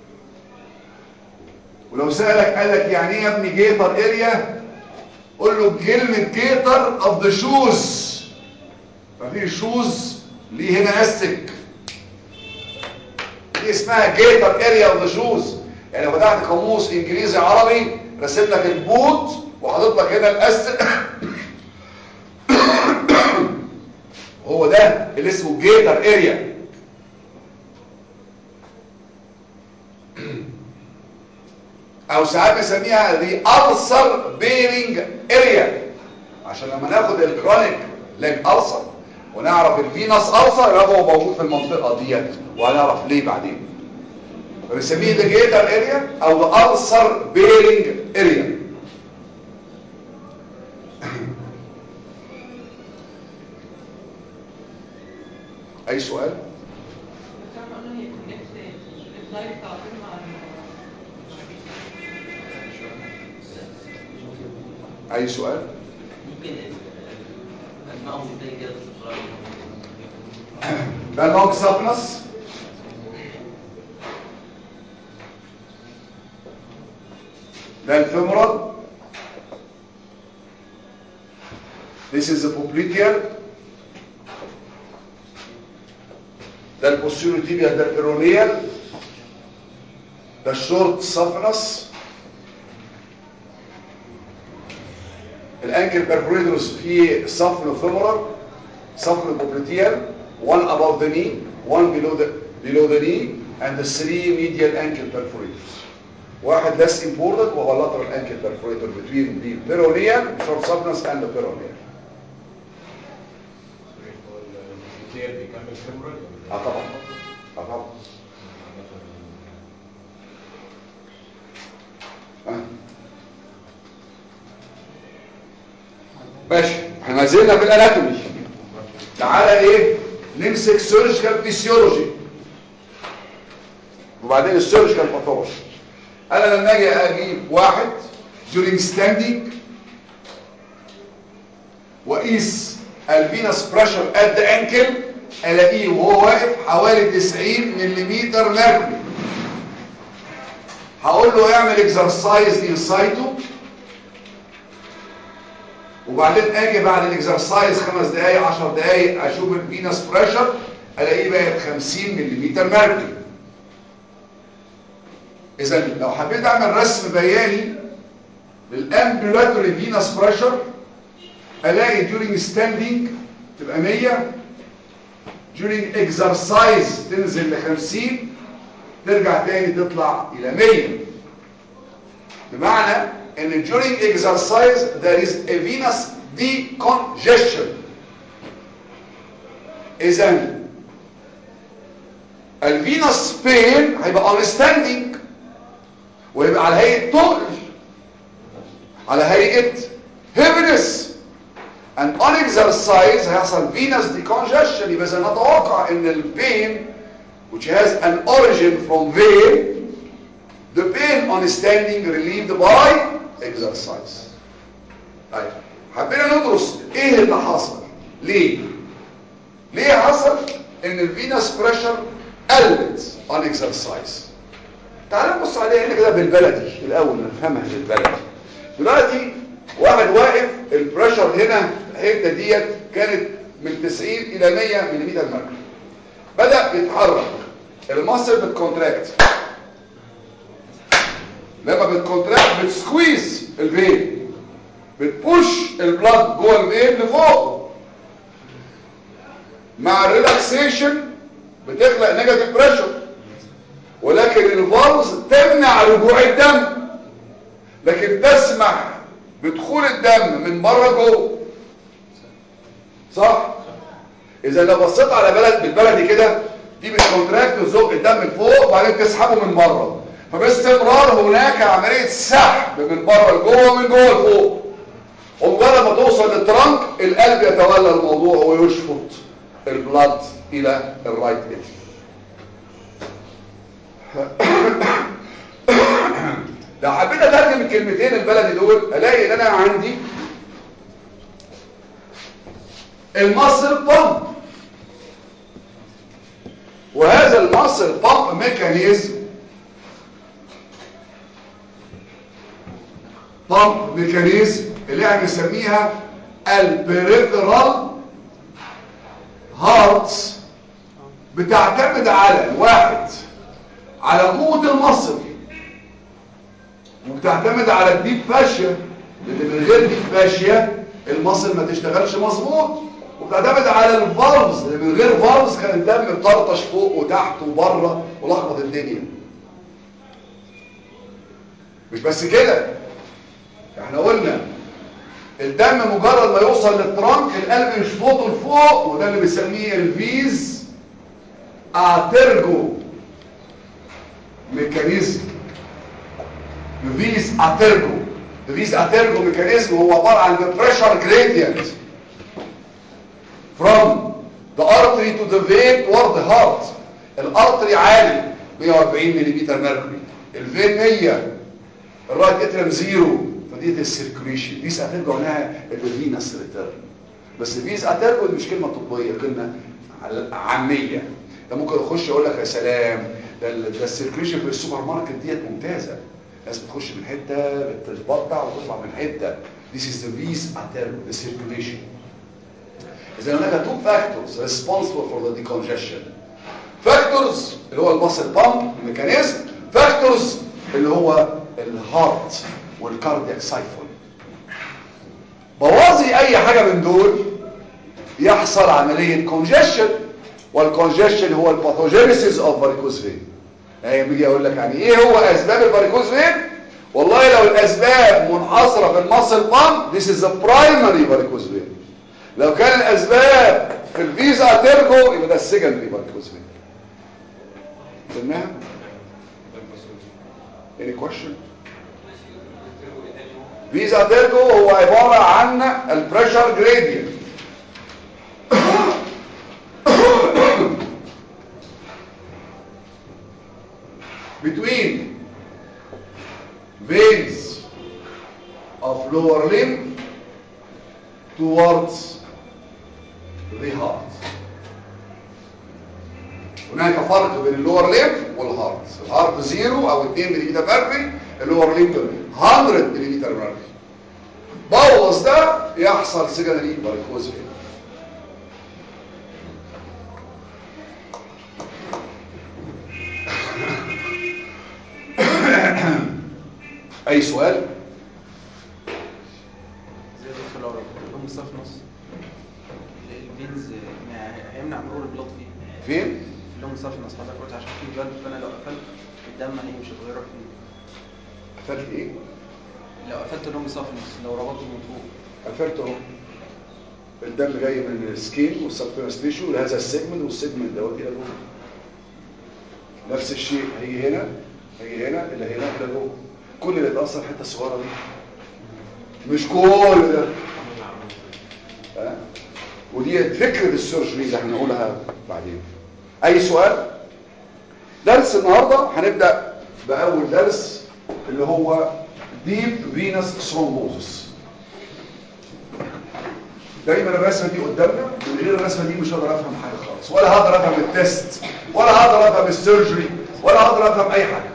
ولو سألك قال لك يعني ايه يا ابني جيتر اريا قول له كلمة جيتر اوف ذا شوز ففي شوز ليه هنا استك دي اسمها جيتر اريا اوف ذا شوز يعني لو فتحت قاموس انجليزي عربي رسم لك البوت وحاطط لك هنا الاستك هو ده اللي اسمه جيتر اريا او ساعات بنسميها the ulcer bearing area عشان لما ناخد الكرونيك ليج ulcer ونعرف الفينس ulcer يبقى هو موجود في المنطقه ديت وهنعرف ليه بعدين فبنسميه the gator area او the ulcer bearing area اي سؤال اي سؤال ممكن اسمائهم ازاي كده بس بسرعه ده لونج سابنس ده الفيمورال This is the popliteal ده البوستيريور تيبيال ده البيرونيال ده الشورت سافنس الانكل بيربريدروس في سافنو فيمورال سافنو بوبليتيال one above the knee one below the below the knee and the three medial ankle perforators واحد less important وهو lateral ankle perforator between the peroneal short saphenous and the peroneal الكتير بيكمل فيمورال اه طبعا اه طبعا آه. ماشي احنا ما زلنا في الاناتومي تعالى ايه نمسك سيرجيكال فيسيولوجي وبعدين السيرجيكال باثولوجي انا لما اجي اجيب واحد during standing واقيس الفينس بريشر قد انكل الاقيه وهو واقف حوالي 90 ملم ميركوري هقول له اعمل اكسرسايز انسايتو وبعدين اجي بعد الاكسرسايز خمس دقايق 10 دقايق اشوف الفينس بريشر الاقيه بقت 50 ملم ميركوري اذا لو حبيت اعمل رسم بياني للامبولاتوري فينس بريشر الاقي during standing تبقى 100 during exercise تنزل ل 50 ترجع تاني تطلع الى 100 بمعنى ان during exercise there is a venous decongestion اذا الفينوس بين هيبقى on standing ويبقى على هيئه تقل على هيئه heaviness and on exercise هيحصل venous decongestion يبقى إذا نتوقع ان البين which has an origin from vein the pain on standing relieved by exercise طيب حبينا ندرس ايه اللي حصل ليه ليه حصل ان الفينوس بريشر قلت on exercise تعال نبص عليها هنا كده بالبلدي الاول نفهمها بالبلدي دلوقتي واحد واقف البريشر هنا الحته ديت كانت من 90 الى 100 ملم مركب بدا يتحرك المصل بتكونتراكت لما بتكونتراكت بتسكويز الفين بتبوش البلاد جوه الفين لفوق مع الريلاكسيشن بتخلق نيجاتيف بريشر ولكن الفالز تمنع رجوع الدم لكن تسمح بدخول الدم من بره جوه صح اذا لو بصيت على بلد بالبلدي كده دي بالكونتراكت تزق الدم لفوق وبعدين تسحبه من بره فباستمرار هناك عمليه سحب من بره لجوه ومن جوه لفوق ومجرد ما توصل للترنك القلب يتولى الموضوع ويشفط البلاد الى الرايت ايدج لو حبيت اترجم الكلمتين البلدي دول الاقي ان انا عندي المصل بامب وهذا المصل بامب ميكانيزم بامب ميكانيزم اللي احنا بنسميها البريفرال هارتس بتعتمد على واحد على قوة المصل وبتعتمد على الديب فاشيا لان من غير ديب فاشيا المصل ما تشتغلش مظبوط وبتعتمد على الفالفز لان من غير فالفز كان الدم مطرطش فوق وتحت وبره ولخبط الدنيا مش بس كده احنا قلنا الدم مجرد ما يوصل للترانك القلب يشفطه لفوق وده اللي بنسميه الفيز اترجو ميكانيزم فيز اترجو فيز اترجو ميكانيزم هو عباره عن the pressure gradient from the artery to the vein toward the heart الارتري عالي 140 ملم ميركوري الفين 100 الرايت اتريم زيرو فدي السيركوليشن فيز اترجو معناها الفينس ريتيرن بس فيز اترجو دي مش كلمه طبيه كلمه عاميه ده ممكن اخش اقول لك يا سلام ده ده السيركوليشن في السوبر ماركت ديت ممتازه ناس بتخش من حته بتتبطع وتطلع من حته this is the vis atergo the circulation اذا هناك two factors responsible for the decongestion factors اللي هو المسل بامب ميكانيزم factors اللي هو الهارت والكاردياك سايفون بوظي اي حاجه من دول يحصل عمليه congestion والcongestion هو الباثوجينيسيس اوف varicose vein يعني بيجي اقول لك يعني ايه هو اسباب الفاريكوز فين والله لو الاسباب منحصره في المصل بامب this is the primary varicose vein لو كان الاسباب في الفيزا تيرجو يبقى ده السكندري varicose vein فهمناها any question فيزا تيرجو هو عباره عن البريشر جريدينت between veins of lower limb towards the heart هناك فرق بين اللور ليمب والهارت الهارت زيرو او 2 ملم مرفي اللور ليمب 100 ملم مرفي بوظ ده يحصل سيجنالي فاريكوز فين اي سؤال زي دكتور لو لهم صف نص الفينز ما هيمنع مرور البلط فيه فين لهم صف نص حضرتك قلت عشان في فالف فانا لو قفلت الدم هيمشي غيره فيه قفلت ايه لو قفلت لهم صف نص لو ربطته من فوق قفلت اهو الدم جاي من السكين والسبكونس تيشو لهذا السيجمنت والسيجمنت دوت الى جوه نفس الشيء هيجي هنا هيجي هنا اللي هنا الى جوه كل اللي اتاثر الحته الصغيره دي مش كل ده ها ودي فكره السيرجري اللي هنقولها بعدين اي سؤال درس النهارده هنبدا باول درس اللي هو ديب فينس ثرومبوزس دايما الرسمه دي قدامنا من غير الرسمه دي مش هقدر افهم حاجه خالص ولا هقدر افهم التست ولا هقدر افهم السيرجري ولا هقدر افهم اي حاجه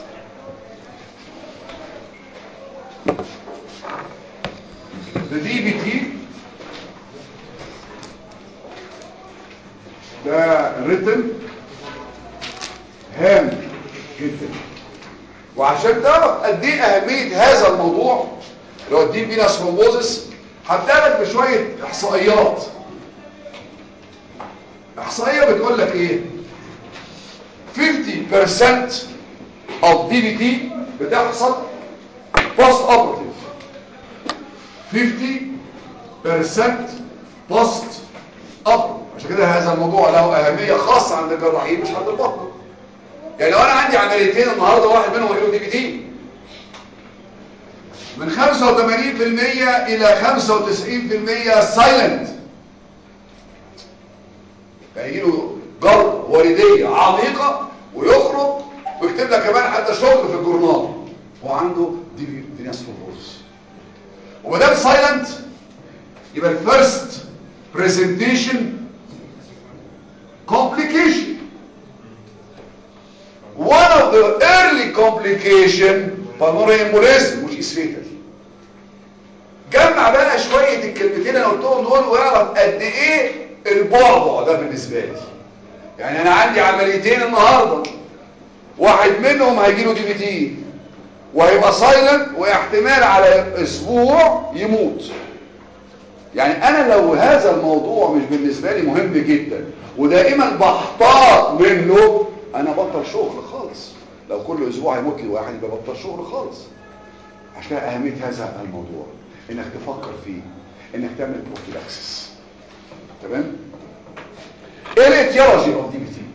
الدي بي تي ده ريتم هام جدا وعشان تعرف قد ايه اهميه هذا الموضوع اللي هو الدي فينس ثرومبوزس هبدا لك بشويه احصائيات احصائيه بتقول لك ايه 50% of DVT بتحصل post operative 50% post operative عشان كده هذا الموضوع له اهميه خاصه عند الجراحين مش عند البطن يعني لو انا عندي عمليتين النهارده واحد منهم هيقول دي في تي من 85% الى 95% سايلنت فيجي له جرد والديه عميقه ويخرج ويكتب لك كمان حتى شغل في الجورنال هو عنده دي فيناس فوبوس وما دام سايلنت يبقى الفيرست برزنتيشن complication one of the early complication pulmonary embolism which is fatal جمع بقى شوية الكلمتين اللي قلتهم دول واعرف قد ايه البعبع ده بالنسبة لي يعني انا عندي عمليتين النهاردة واحد منهم هيجيله دي بي تي وهيبقى سايلنت واحتمال على اسبوع يموت يعني انا لو هذا الموضوع مش بالنسبة لي مهم جدا ودائما بحتاط منه انا بطل شغل خالص لو كل اسبوع هيموت لي واحد يبقى بطل شغل خالص عشان كده اهميه هذا الموضوع انك تفكر فيه انك تعمل بروفيلاكسس تمام ايه الاتيولوجي اوف دي بي تي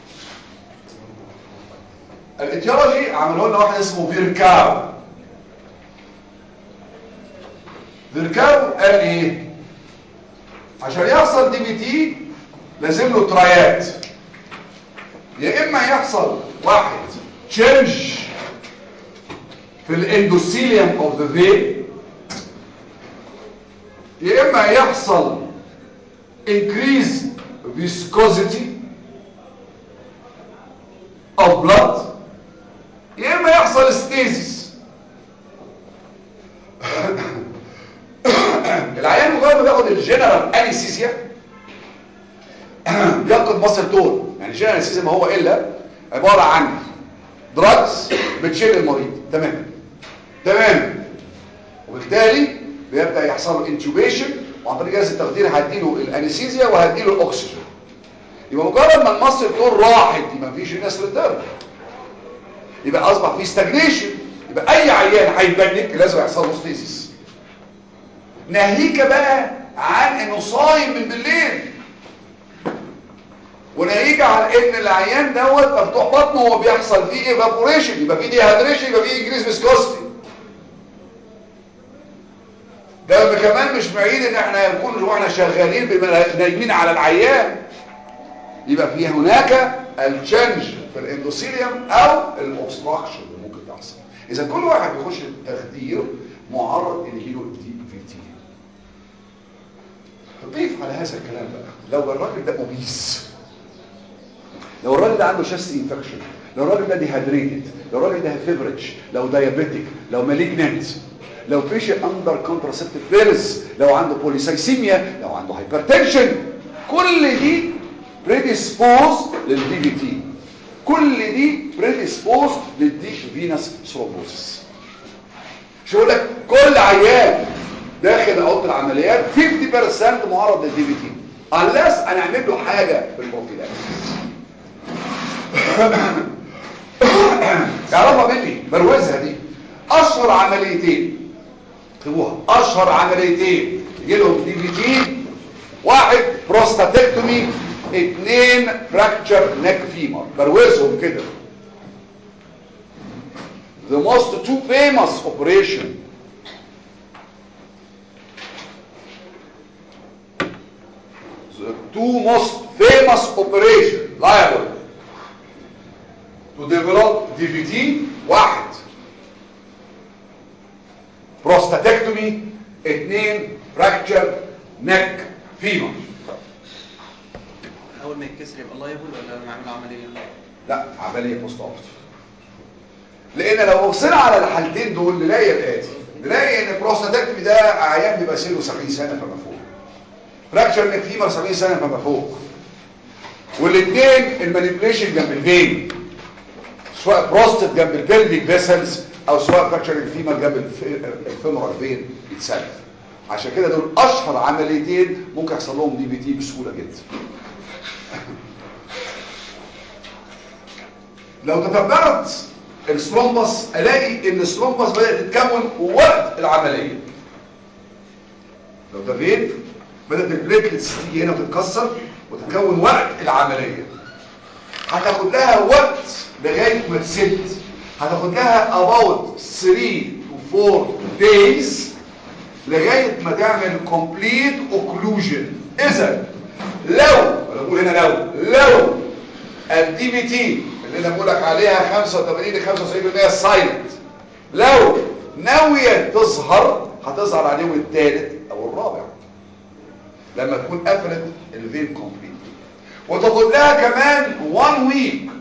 الاتيولوجي عملوا لنا واحد اسمه فيركاو فيركاو قال ايه عشان يحصل دي بي تي لازم له ترايات يا اما يحصل واحد تشينج في الاندوثيليوم اوف ذا فين يا اما يحصل increase viscosity of blood يا اما يحصل stasis انستيزيا بيفقد مصر تون يعني شيل انستيزيا ما هو الا عباره عن دراجز بتشيل المريض تمام تمام وبالتالي بيبدا يحصل له انتوبيشن وعن طريق جهاز التخدير هديله الانستيزيا وهديله الاكسجين يبقى مجرد ما المصر تون راحت يبقى مفيش ناس ريتيرن يبقى اصبح في ستاجنيشن يبقى اي عيان هيبنك لازم يحصل له ستيزيس ناهيك بقى عن انه صايم من بالليل وناهيك عن ان العيان دوت مفتوح بطنه وهو بيحصل فيه ايفابوريشن يبقى فيه ديهايدريشن يبقى فيه انكريز فيسكوستي ده كمان مش بعيد ان احنا نكون واحنا شغالين بما نايمين على العيان يبقى في هناك التشنج في الاندوثيليوم او الاوبستراكشن اللي ممكن تحصل اذا كل واحد بيخش التخدير معرض ان يجيله دي في تي ضيف على هذا الكلام بقى لو الراجل ده اوبيس لو الراجل ده عنده شست انفكشن لو الراجل ده ديهايدريتد لو الراجل ده فيفرج لو دايابيتيك لو مالجننت لو فيش اندر كونتراسبتيف بيلز لو عنده بوليسايسيميا لو عنده هايبرتنشن كل دي بريديسبوز للدي في تي كل دي بريديسبوز للدي فينس ثرومبوسيس شو يقول لك كل عيان داخل اوضه العمليات 50% معرض للدي في تي unless انا اعمل له حاجه في البروفيلاكسيس يعرفها مني بروزها دي اشهر عمليتين اكتبوها اشهر عمليتين يجي لهم دي في تي واحد بروستاتكتومي اتنين فراكتشر نيك فيمر بروزهم كده the most two famous operation the two most famous operation liable to develop DVT واحد بروستاتكتومي اتنين فراكتشر نيك فيمر اول ما يتكسر يبقى لايبل ولا لما اعمل عمليه لا عمليه بوست اوبرتيف لان لو بصينا على الحالتين دول نلاقي الاتي نلاقي ان البروستاتكتومي ده عيان بيبقى سنه 70 سنه فما فوق فراكشر نيك فيمر 70 سنه فما فوق والاثنين المانيبيوليشن جنب الفين سواء بروستات جنب البلفيك فيسلز او سواء فراكشر نيك فيمر جنب الف- الفيمورال فين يتسلف عشان كده دول اشهر عمليتين ممكن يحصل لهم دي بي تي بسهوله جدا لو تتبعت الثرومبس الاقي ان الثرومبس بدات تتكون وقت العمليه لو تبين بدات البليتلتس تيجي هنا وتتكسر وتتكون وقت العمليه هتاخد لها وقت لغايه ما تسد هتاخد لها about 3 to 4 days لغايه ما تعمل complete occlusion اذا لو انا بقول هنا لو لو الدي بي تي اللي انا بقول لك عليها 85 ل 95% سايلنت لو ناويه تظهر هتظهر على اليوم الثالث او الرابع لما تكون قفلت الفين كومبليت وتاخد لها كمان 1 ويك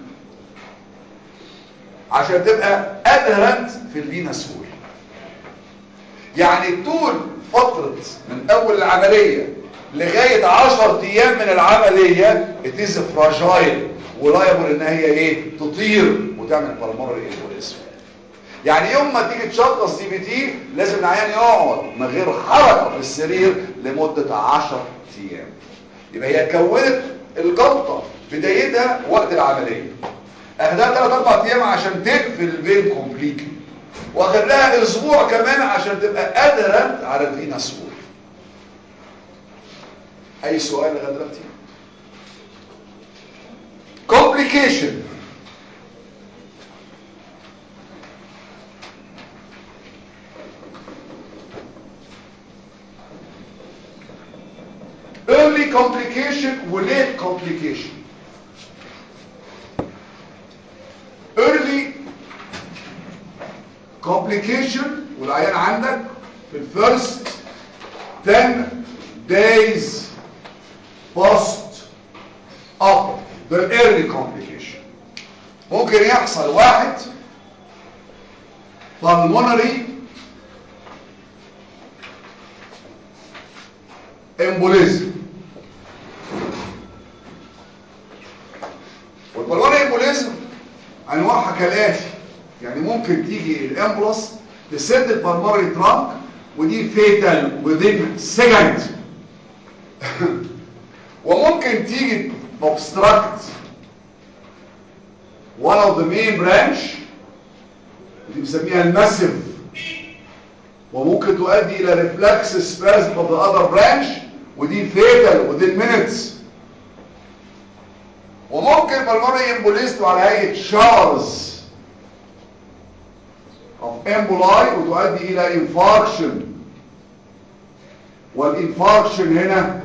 عشان تبقى ادهرنت في الفينس وول يعني طول فترة من اول العملية لغاية 10 ايام من العملية اتز فراجايل ولايبل انها هي ايه تطير وتعمل بالمرة امبوليزم يعني يوم ما تيجي تشخص دي بي تي لازم العيان يقعد من غير حركة في السرير لمدة 10 ايام يبقى هي كونت الجلطة بدايتها وقت العملية اخدها 3 4 ايام عشان تقفل الفين كومبليتلي واخد لها اسبوع كمان عشان تبقى قادرة على الفينس وول اي سؤال لغايه دلوقتي complication early complication و late complication early complication والعيان عندك في الفيرست 10 days post up the early complication ممكن يحصل واحد pulmonary embolism والبلمونري امبوليزم انواعها كالاتي يعني ممكن تيجي الامبولس تسد البلمونري ترانك ودي فيتال within second وممكن تيجي obstruct one of the main branch دي بنسميها الماسيف وممكن تؤدي الى reflex spasm of the other branch ودي fatal within minutes وممكن بالمونري امبوليست على هيئه شاورز of emboli وتؤدي الى infarction والانفاركشن هنا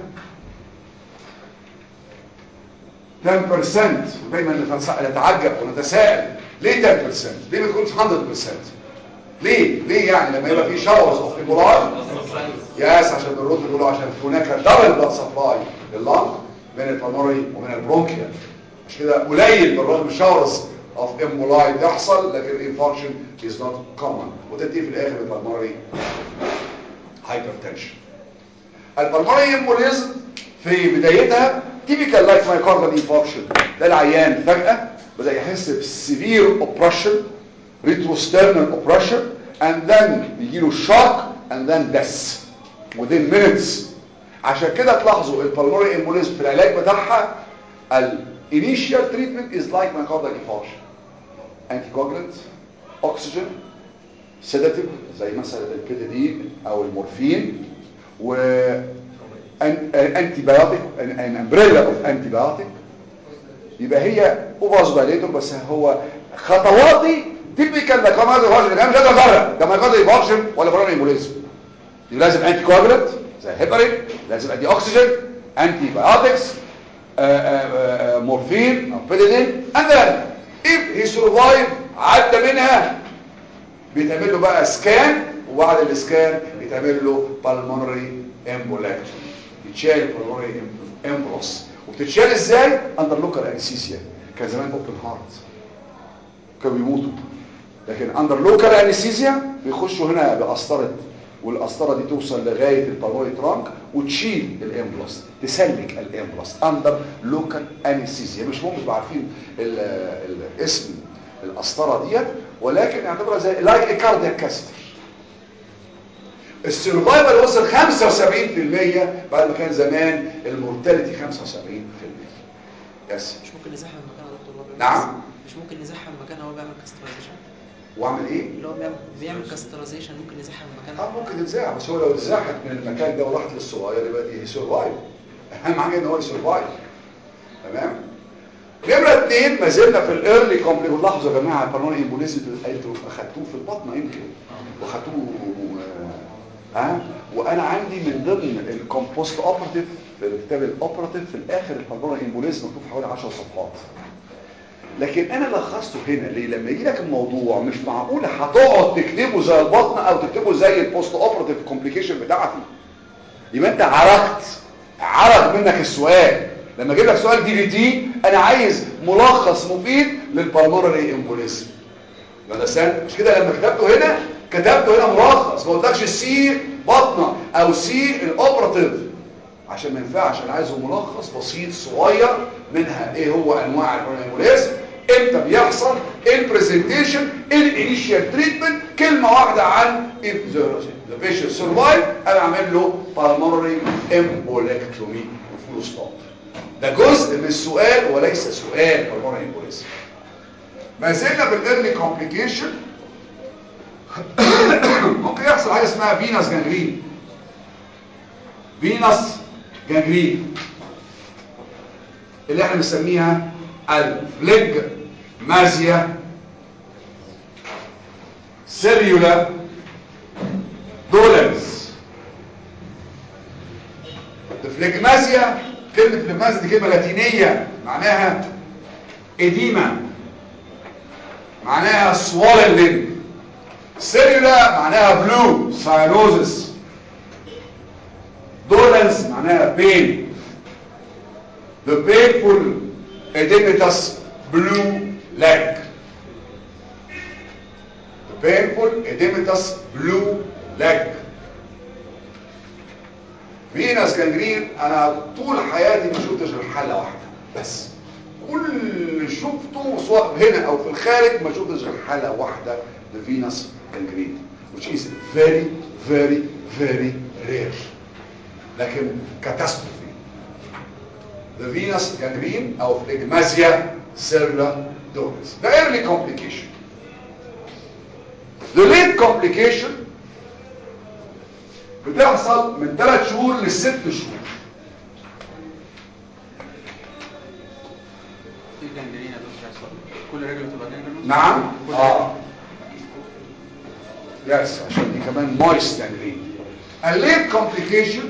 10% ودايما نتس- نتعجب ونتساءل ليه 10% ليه ما تكونش 100% ليه ليه يعني لما يبقى في شاورز اوف emboli ياس عشان الرد بيقولوا عشان هناك دبل بلاد سبلاي لللنج من البلمونري ومن البرونكيال مش كده قليل بالرغم شاورز اوف امبولاي تحصل لكن الانفاركشن از نوت كومن وتنتهي في الاخر بالبلمونري هايبرتنشن البلمونري امبوليزم في بدايتها تيبيكال لايك مايكاردال انفاركشن ده العيان فجاه بدا يحس بسيفير اوبريشن ريتروسترنال اوبريشن and then يجيله شوك and then death within minutes عشان كده تلاحظوا البلمونري امبوليزم في العلاج بتاعها الانيشال تريتمنت از لايك مايكاردال انفاركشن anticoagulant oxygen sedative زي مثلا البيتادين او المورفين و انتي بايوتيك ان امبريلا اوف انتي بايوتيك يبقى هي اوفازودايليتور بس هو خطواتي تيبيكال ده كمان ده مش مش قادر افرق ده ما قادر يفارشن ولا برون ايموليزم يبقى لازم انتي كواجولانت زي هيبرين لازم ادي اكسجين انتي بايوتكس مورفين او بيدين and then if he survive عدى منها بيتعمل له بقى سكان وبعد السكان بيتعمل له بالمونري امبولاكتومي يتشال البالمونري امبروس وبتتشال ازاي اندر لوكال انستيزيا كان زمان اوبن هارت كانوا بيموتوا لكن اندر لوكال انستيزيا بيخشوا هنا بقسطره والقسطره دي توصل لغايه البالمونري ترانك وتشيل الامبلاس تسلك الامبلاس اندر لوكال انستيزيا مش مهم تبقوا عارفين ال- الاسم القسطره ديت ولكن اعتبرها زي لايك كاردياك كاستر السرفايفل وصل 75% بعد ما كان زمان المورتاليتي 75% يس مش ممكن نزحم مكانها يا دكتور وهو بيعمل نعم. مش ممكن نزحم مكانها وهو بيعمل كاسترايزيشن واعمل ايه اللي هو بيعمل بيعمل كاسترايزيشن ممكن نزحم اه مكانها ممكن تتزاح بس هو لو اتزاحت من المكان ده وراحت للصغير يبقى دي سرفايف اهم حاجه ان هو يسرفايف تمام نمرة اتنين ما زلنا في الايرلي كومبليكيشن لاحظوا يا جماعه البروني امبوليزم انتوا اخدتوه في البطن يمكن واخدتوه اه آه؟ وانا عندي من ضمن الكومبوست اوبراتيف في الكتاب الاوبراتيف في الاخر البروني امبوليزم مكتوب حوالي 10 صفحات لكن انا لخصته هنا ليه لما يجي لك الموضوع مش معقول هتقعد تكتبه زي البطن او تكتبه زي البوست اوبراتيف كومبليكيشن بتاعتي يبقى انت عرقت عرق منك السؤال لما اجيب لك سؤال دي في تي انا عايز ملخص مفيد للبلمونري امبوليزم يا مش كده لما كتبته هنا كتبته هنا ملخص ما قلتلكش سي بطنه او سي الاوبراتيف عشان ما ينفعش انا عايزه ملخص بسيط صغير منها ايه هو انواع البرونيموليزم امتى بيحصل ايه البرزنتيشن ايه الانيشال تريتمنت كلمه واحده عن if the, the patient survive انا اعمل له pulmonary embolectomy وفول ستوب ده جزء من السؤال وليس سؤال pulmonary embolism ما زلنا بالايرلي كومبليكيشن ممكن يحصل حاجه اسمها فينس جانجرين فينس جانجرين اللي احنا بنسميها الفليج مازيا سيريولا دولنس الفليجمازيا كلمة فليجمازيا دي كلمة لاتينية معناها اديمة معناها swollen limb سيريولا معناها بلو ساينوزس دولنس معناها pain the painful edematous blue leg the painful edematous blue leg فينس جانجرين انا طول حياتي ما شفتش غير حاله واحده بس كل شفته سواء هنا او في الخارج ما شفتش غير حاله واحده لفينس gangrene which is very very very rare لكن catastrophe the venous gangrene او phlegmasia cervidalis the early complication the late complication بتحصل من 3 شهور لست شهور في جنجرين يا دكتور عصام كل رجل تبقى جنجرين نعم كل اه يس عشان دي كمان moist gangrene a late complication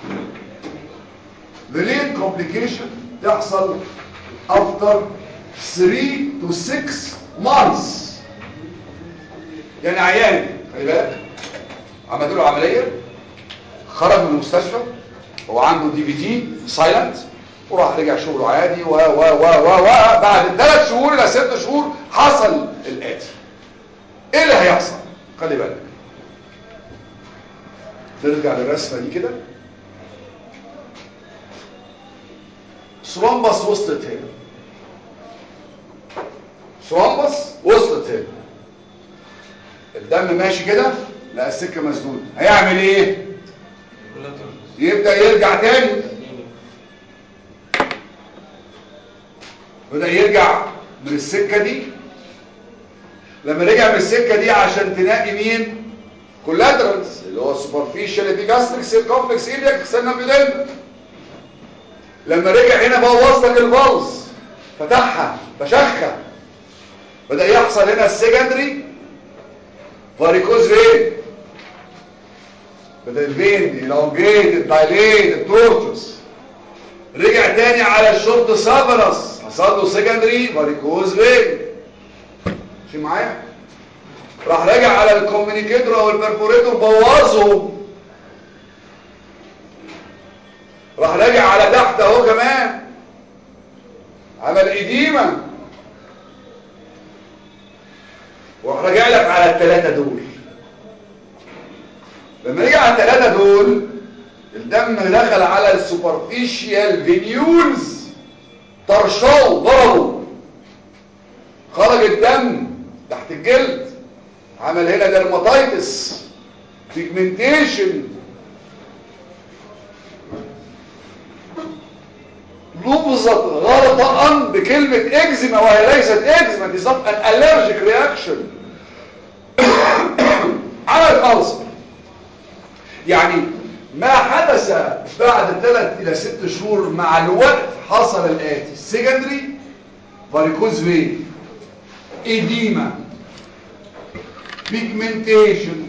the late complication تحصل after 3 to 6 months يعني عيان خلي بالك عملت له عمليه خرج من المستشفى هو عنده دي في تي سايلنت وراح رجع شغله عادي و و و و و بعد ثلاث شهور الى ست شهور حصل الاتي ايه اللي هيحصل خلي بالك نرجع للرسمه دي كده ثرومبس وصلت هنا ثرومبس وصلت هنا الدم ماشي كده لا السكه مسدوده هيعمل ايه يبدا يرجع تاني بدا يرجع من السكه دي لما رجع من السكه دي عشان تنقي مين كولاترالز اللي هو السوبرفيشال ابيجاستريك سيل كومبلكس ايلياك سيرنابيديلا لما رجع هنا بوظ لك البلز فتحها فشخها بدا يحصل هنا السكندري فاريكوز فين بدا الفين elongated dilated tortuous رجع تاني على الشورت سافرس حصل له سكندري فاريكوز فين ماشي معايا راح راجع على الكوميونيكيتور او البرفوريتور بوظهم راح راجع على تحت اهو كمان عمل اديمه وراح راجع لك على الثلاثه دول لما رجع على الثلاثه دول الدم دخل على السوبرفيشيال فينيولز طرشوه ضربوا خرج الدم تحت الجلد عمل هنا درماتيتس بيجمنتيشن لفظت غلطا بكلمة اكزيما وهي ليست اكزيما دي صف ان allergic reaction عمل ألسر يعني ما حدث بعد ثلاث الى ست شهور مع الوقت حصل الاتي سيكندري فاريكوز فين اديما pigmentation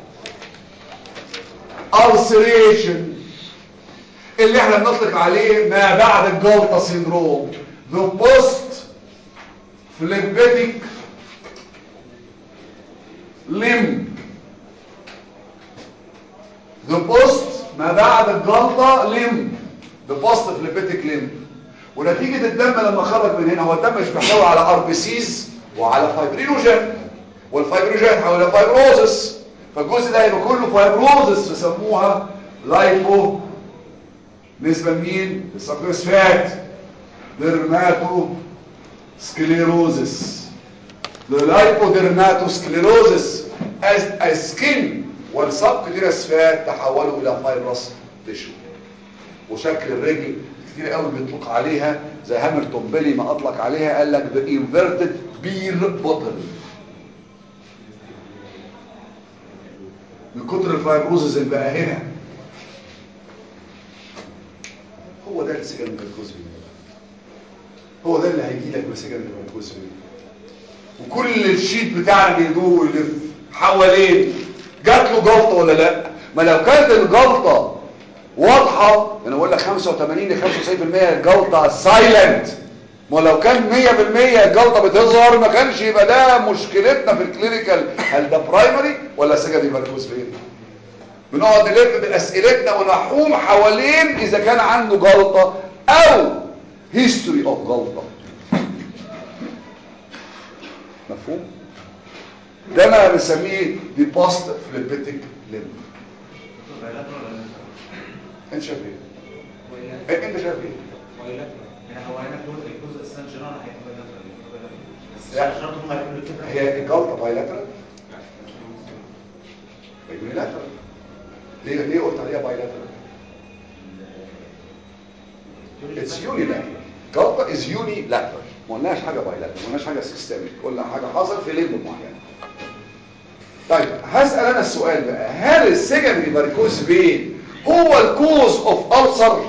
ulceration اللي احنا بنطلق عليه ما بعد الجلطة سيندروم the post phlebitic limb the post ما بعد الجلطة limb the post phlebitic limb ونتيجة الدم لما خرج من هنا هو الدم مش بيحتوي على ار بي سيز وعلى فايبرينوجين والفايبروجين هيتحول الى فايبروزس فالجزء ده هيبقى كله فايبروزس يسموها لايبو نسبة لمين؟ للسكريسفات ديرماتو سكليروزس للايبوديرماتوسكليروزس السكين والسبكتيرسفات تحولوا الى فايبرس تيشو وشكل الرجل كتير قوي بيطلق عليها زي هامilton بيلي ما اطلق عليها قال لك the inverted beer bottle من كتر الفايبروزز اللي بقى هنا هو ده السجن الجلوكوز هو ده اللي هيجي لك بسجن الجلوكوز وكل الشيت بتاعنا بيدور ويلف حوالين جات له جلطه ولا لا ما لو كانت الجلطه واضحه انا بقول لك 85 ل 95% الجلطه سايلنت ما لو كان 100% الجلطه بتظهر ما كانش يبقى ده مشكلتنا في الكلينيكال هل ده برايمري ولا سكندري فاركوز فين بنقعد نلف باسئلتنا ونحوم حوالين اذا كان عنده جلطه او هيستوري اوف جلطه مفهوم ده انا بسميه دي بوست فليبيتيك ليمب انت شايف ايه انت شايف ايه يعني هو هنا الجزء الجزء السان جنرال هيبقى bilateral، هيبقى bilateral. بس لا. شرط هم يقولوا كده هي الجلطه بايلاترال يونيلاترال ليه ليه قلت عليها بايلاترال اتس يونيلاترال جلطه از يونيلاترال ما قلناش حاجه بايلاترال ما قلناش حاجه سيستميك قلنا حاجه حصل في ليمب معين طيب هسال انا السؤال بقى هل السكندري فاريكوز فين هو الكوز اوف ألسر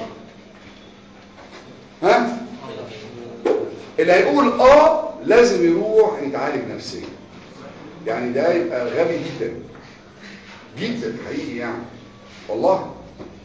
ها اللي هيقول اه لازم يروح يتعالج نفسيا يعني ده يبقى غبي جدا جدا حقيقي يعني والله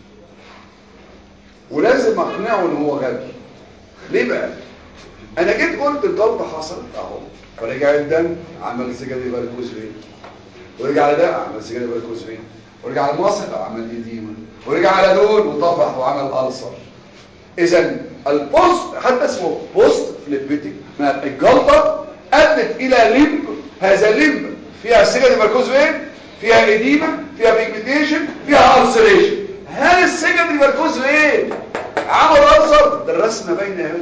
ولازم اقنعه ان هو غبي ليه بقى انا جيت قلت الجلطه حصلت اهو فرجع الدم عمل سجن باركوز فين ورجع لده عمل سجن باركوز فين ورجع المصل عمل ايديما ورجع على دول وطفح وعمل ألسر اذا البوست حتى اسمه بوست فليبيتيك ما الجلطه ادت الى لمب هذا اللمب فيها سجن باركوز فين فيها ايديما فيها بيجمنتيشن فيها ألسريشن هل السجن باركوز فين عمل ألسر ده الرسمه باينه اهي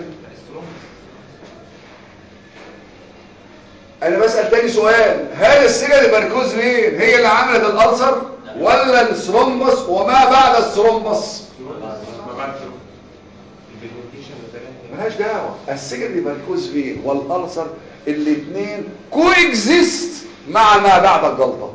انا بسأل تاني سؤال هل السجن باركوز فين هي اللي عملت الألسر ولا الثرومبس وما بعد الثرومبس ما بعد البيجمنتيشن ملهاش دعوة السجن باركوز فين والألسر الاثنين كو اكزيست مع ما بعد الجلطة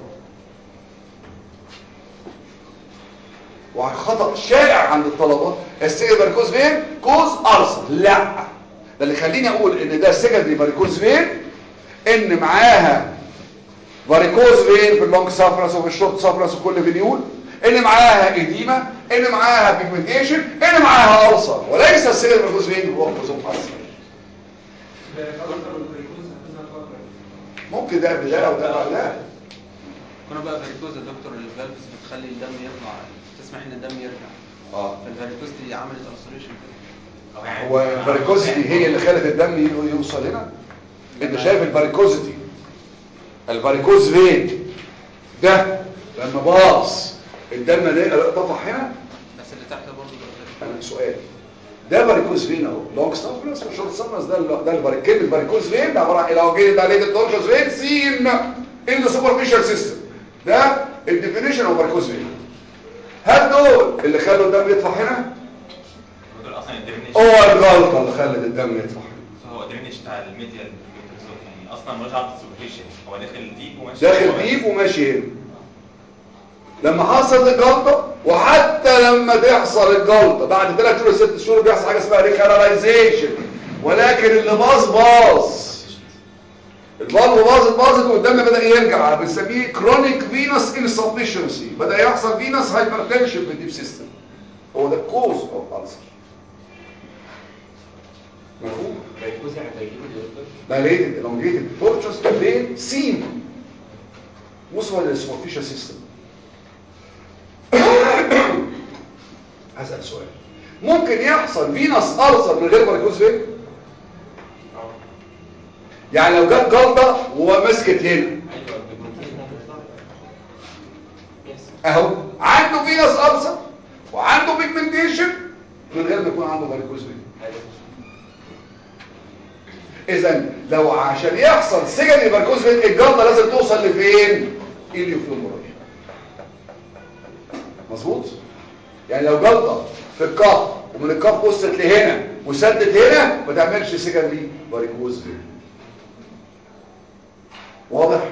وخطأ شائع عند الطلبة السجن باركوز فين كوز ألسر لا ده اللي خليني اقول ان ده سجن باركوز فين ان معاها فاريكوز فين في اللونج سافرس وفي الشورت سافرس وكل فينيول ان معاها اديمه ان معاها بيجمنتيشن ان معاها ألسر وليس السجن باركوز فين هو كوز ألسر ممكن ده بداية وده بعدها كنا بقى فاريكوز يا دكتور الفالفز بتخلي الدم يطلع تسمح ان الدم يرجع اه فالفاريكوز دي عملت ألسريشن هو الفاريكوزيتي هي اللي خلت الدم ي- يوصل هنا انت شايف الفاريكوزيتي الفاريكوز فين ده لما باظ الدم ده طفح هنا بس اللي تحت برضه ده انا سؤال ده فاريكوز فين اهو لونج ستافرس وشورت ستافرس ده ال- ده الفاريك كلمه فاريكوز فين ده عباره عن لو جيت عليه التوركوز فين سين ان ذا سوبرفيشال سيستم ده الديفينيشن اوف فاريكوز فين هل دول اللي خلوا الدم يطفح هنا دول اصلا الدرينج هو الغلطه اللي خلت الدم يطفح هنا هو الدرينج بتاع الميديال يعني اصلا ملوش علاقه بالسوبرفيشن هو داخل ديب وماشي داخل ديب وماشي هنا لما حصلت الجلطة وحتى لما تحصل الجلطة بعد 3 شهور 6 شهور بيحصل حاجة اسمها ريكاراليزيشن ولكن اللي باظ باظ الفالف باظت باظت والدم بدأ يرجع بنسميه كرونيك فينوس انسفشنسي بدأ يحصل فينوس هايبرتنشن في الديب سيستم هو ده الكوز اوف ألسر مفهوم؟ بيكوز يعني بيجيب الدكتور dilated elongated tortuous vein seen وصل للسوبرفيشال سيستم هسأل سؤال ممكن يحصل فينس ألسر من غير فاريكوز فين يعني لو جت جلطة ومسكت هنا ايوه البيجمنتيشن هتطلع اهو عنده فينس ألسر وعنده بيجمنتيشن من غير ما يكون عنده فاريكوز فين اذا لو عشان يحصل سجن فاريكوز فين الجلطه لازم توصل لفين اليوفيمورال مظبوط يعني لو جلطه في الكف ومن الكف وصلت لهنا وسدت هنا ما تعملش سجن ليه فاريكوز فين واضح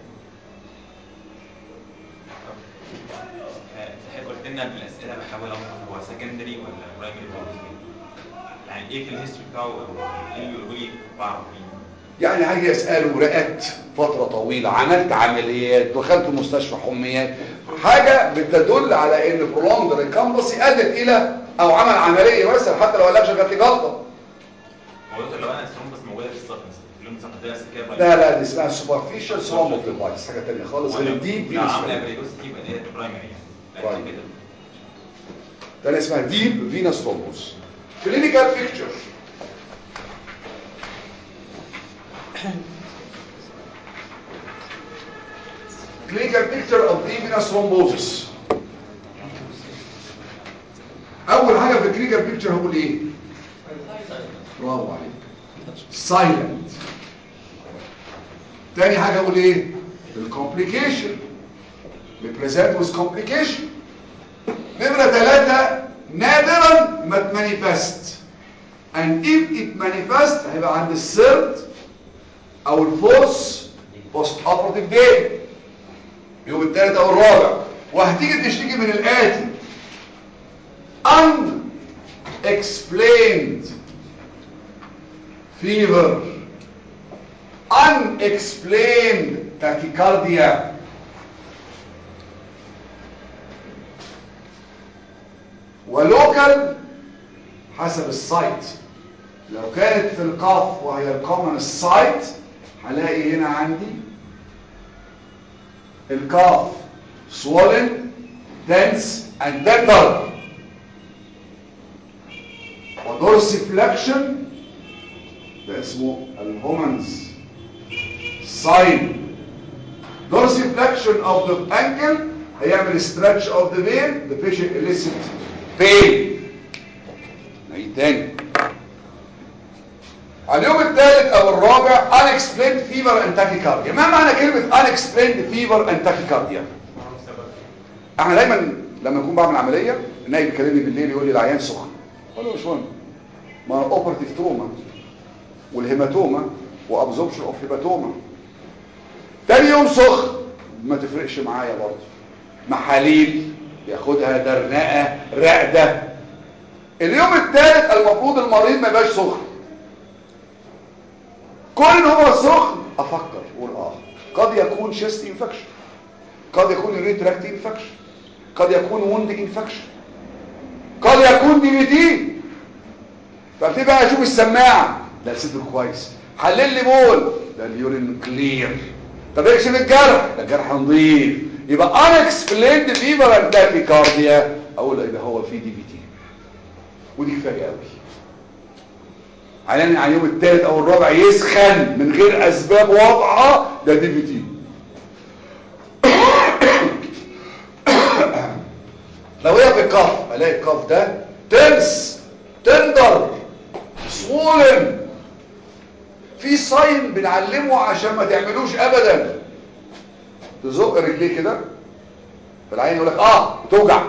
حضرتك قلت لنا بالاسئله بحاول اعرف هو سكندري ولا برايمري يعني ايه في الهيستوري بتاعه او ايه اللي يقولوا لي بعرف مين يعني هاجي اساله رقدت فتره طويله عملت عمليات دخلت مستشفى حميات حاجه بتدل على ان prolonged recumbency ادت الى او عمل عمليه مثلا حتى لو قالكش جات لي جلطه هو دكتور لو انا الثرومبس موجوده في السفنس اللي انت ده سكير لا لا دي اسمها سوبرفيشال ثرومبوك ديفايس حاجه ثانيه خالص غير الديب لا فينوس عامله ثرومبوك. بريكوستي يبقى دي برايمري يعني لكن Primary. كده ده اللي اسمها ديب فينوس ثرومبوس كلينيكال بيكتشر clinical picture of deep venous thrombosis اول حاجه في الكلينيكال بيكتشر هقول ايه برافو عليك سايلنت تاني حاجة اقول ايه الكومبليكيشن represent with complication نمرة ثلاثة نادرا ما تمانيفست and if it manifest هيبقى عند الثيرد او الفورس post operative day يوم الثالث او الرابع وهتيجي تشتكي من الاتي unexplained fever unexplained tachycardia ولوكال حسب السايت لو كانت في القاف وهي الكومن السايت هلاقي هنا عندي القاف swollen dense and tender ودورسيفلكشن ده اسمه الهومنز ساين dorsiflexion of the ankle هيعمل stretch of the vein the patient elicit pain نعيد تاني على اليوم الثالث او الرابع unexplained fever and tachycardia ما معنى كلمة unexplained fever and tachycardia احنا دايما لما نكون بعمل عملية النايب يكلمني بالليل يقول لي العيان سخن اقول له مش مهم ما اوبرتيف تروما والهيماتوما وابزوربشن اوف هيماتوما تاني يوم سخن ما تفرقش معايا برضه محاليل ياخدها درنقه رقده اليوم الثالث المفروض المريض ما يبقاش سخن كل ان هو سخن افكر اقول اه قد يكون شيست انفكشن قد يكون ريتراكت انفكشن قد يكون ووند انفكشن قد يكون دي بي تي فابتدي بقى اشوف السماعه ده صدره كويس حلل لي بول ده اليورين كلير طب اكشف الجرح ده الجرح نظيف يبقى unexplained fever and tachycardia اقول يبقى هو في دي بي تي ودي كفايه قوي على على اليوم الثالث او الرابع يسخن من غير اسباب واضحه ده دي بي تي لو هي في الكف الاقي الكف ده تنس تندر swollen في ساين بنعلمه عشان ما تعملوش ابدا تزق رجليه كده فالعين يقول لك اه بتوجع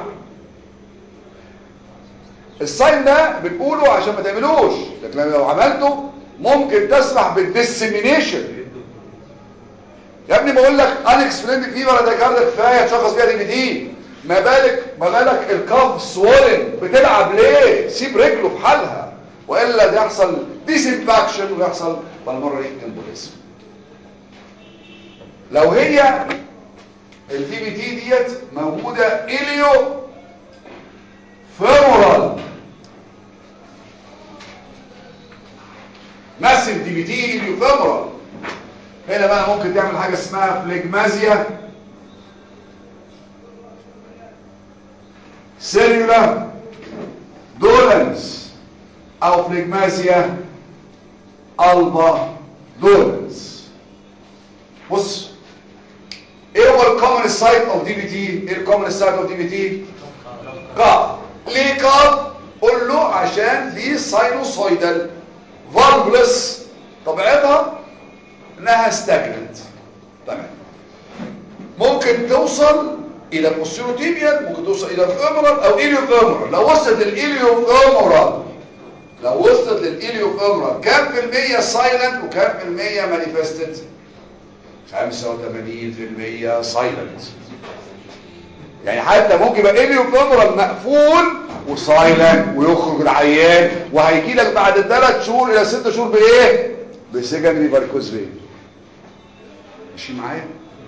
الساين ده بنقوله عشان ما تعملوش لكن لو عملته ممكن تسمح بالديسيمينيشن يا ابني بقول لك انكسبليند فيبر ده كارد كفايه تشخص بيها دي بي دي ما بالك ما بالك الكاف سوولن بتلعب ليه سيب رجله في حالها والا ده يحصل ديسنفاكشن ويحصل بالمره ايه امبوليزم لو هي الدي بي تي ديت موجوده اليو فيمورال ماسف دي بي تي اليو فيمورال هنا بقى ممكن تعمل حاجه اسمها فليجمازيا سيلولا دولنس او فليجمازيا البا دولنس بص ايه هو الكومن سايت اوف دي بي تي ايه الكومن سايت اوف دي بي تي كاف ليه كاف قول له عشان دي ساينوسويدال فالفلس طبيعتها انها ستاجننت تمام ممكن توصل الى البوستيروتيبيال ممكن توصل الى الفيمورال او اليو فيمورال لو وصلت للاليو فيمورال لو وصلت للاليو فيمورال كام في المية سايلنت وكام في المية مانيفستد 85% سايلنت يعني حتى ممكن يبقى اليو فيمورال مقفول وسايلنت ويخرج العيان وهيجي لك بعد 3 شهور الى 6 شهور بايه بسجن فاريكوز فين ماشي معايا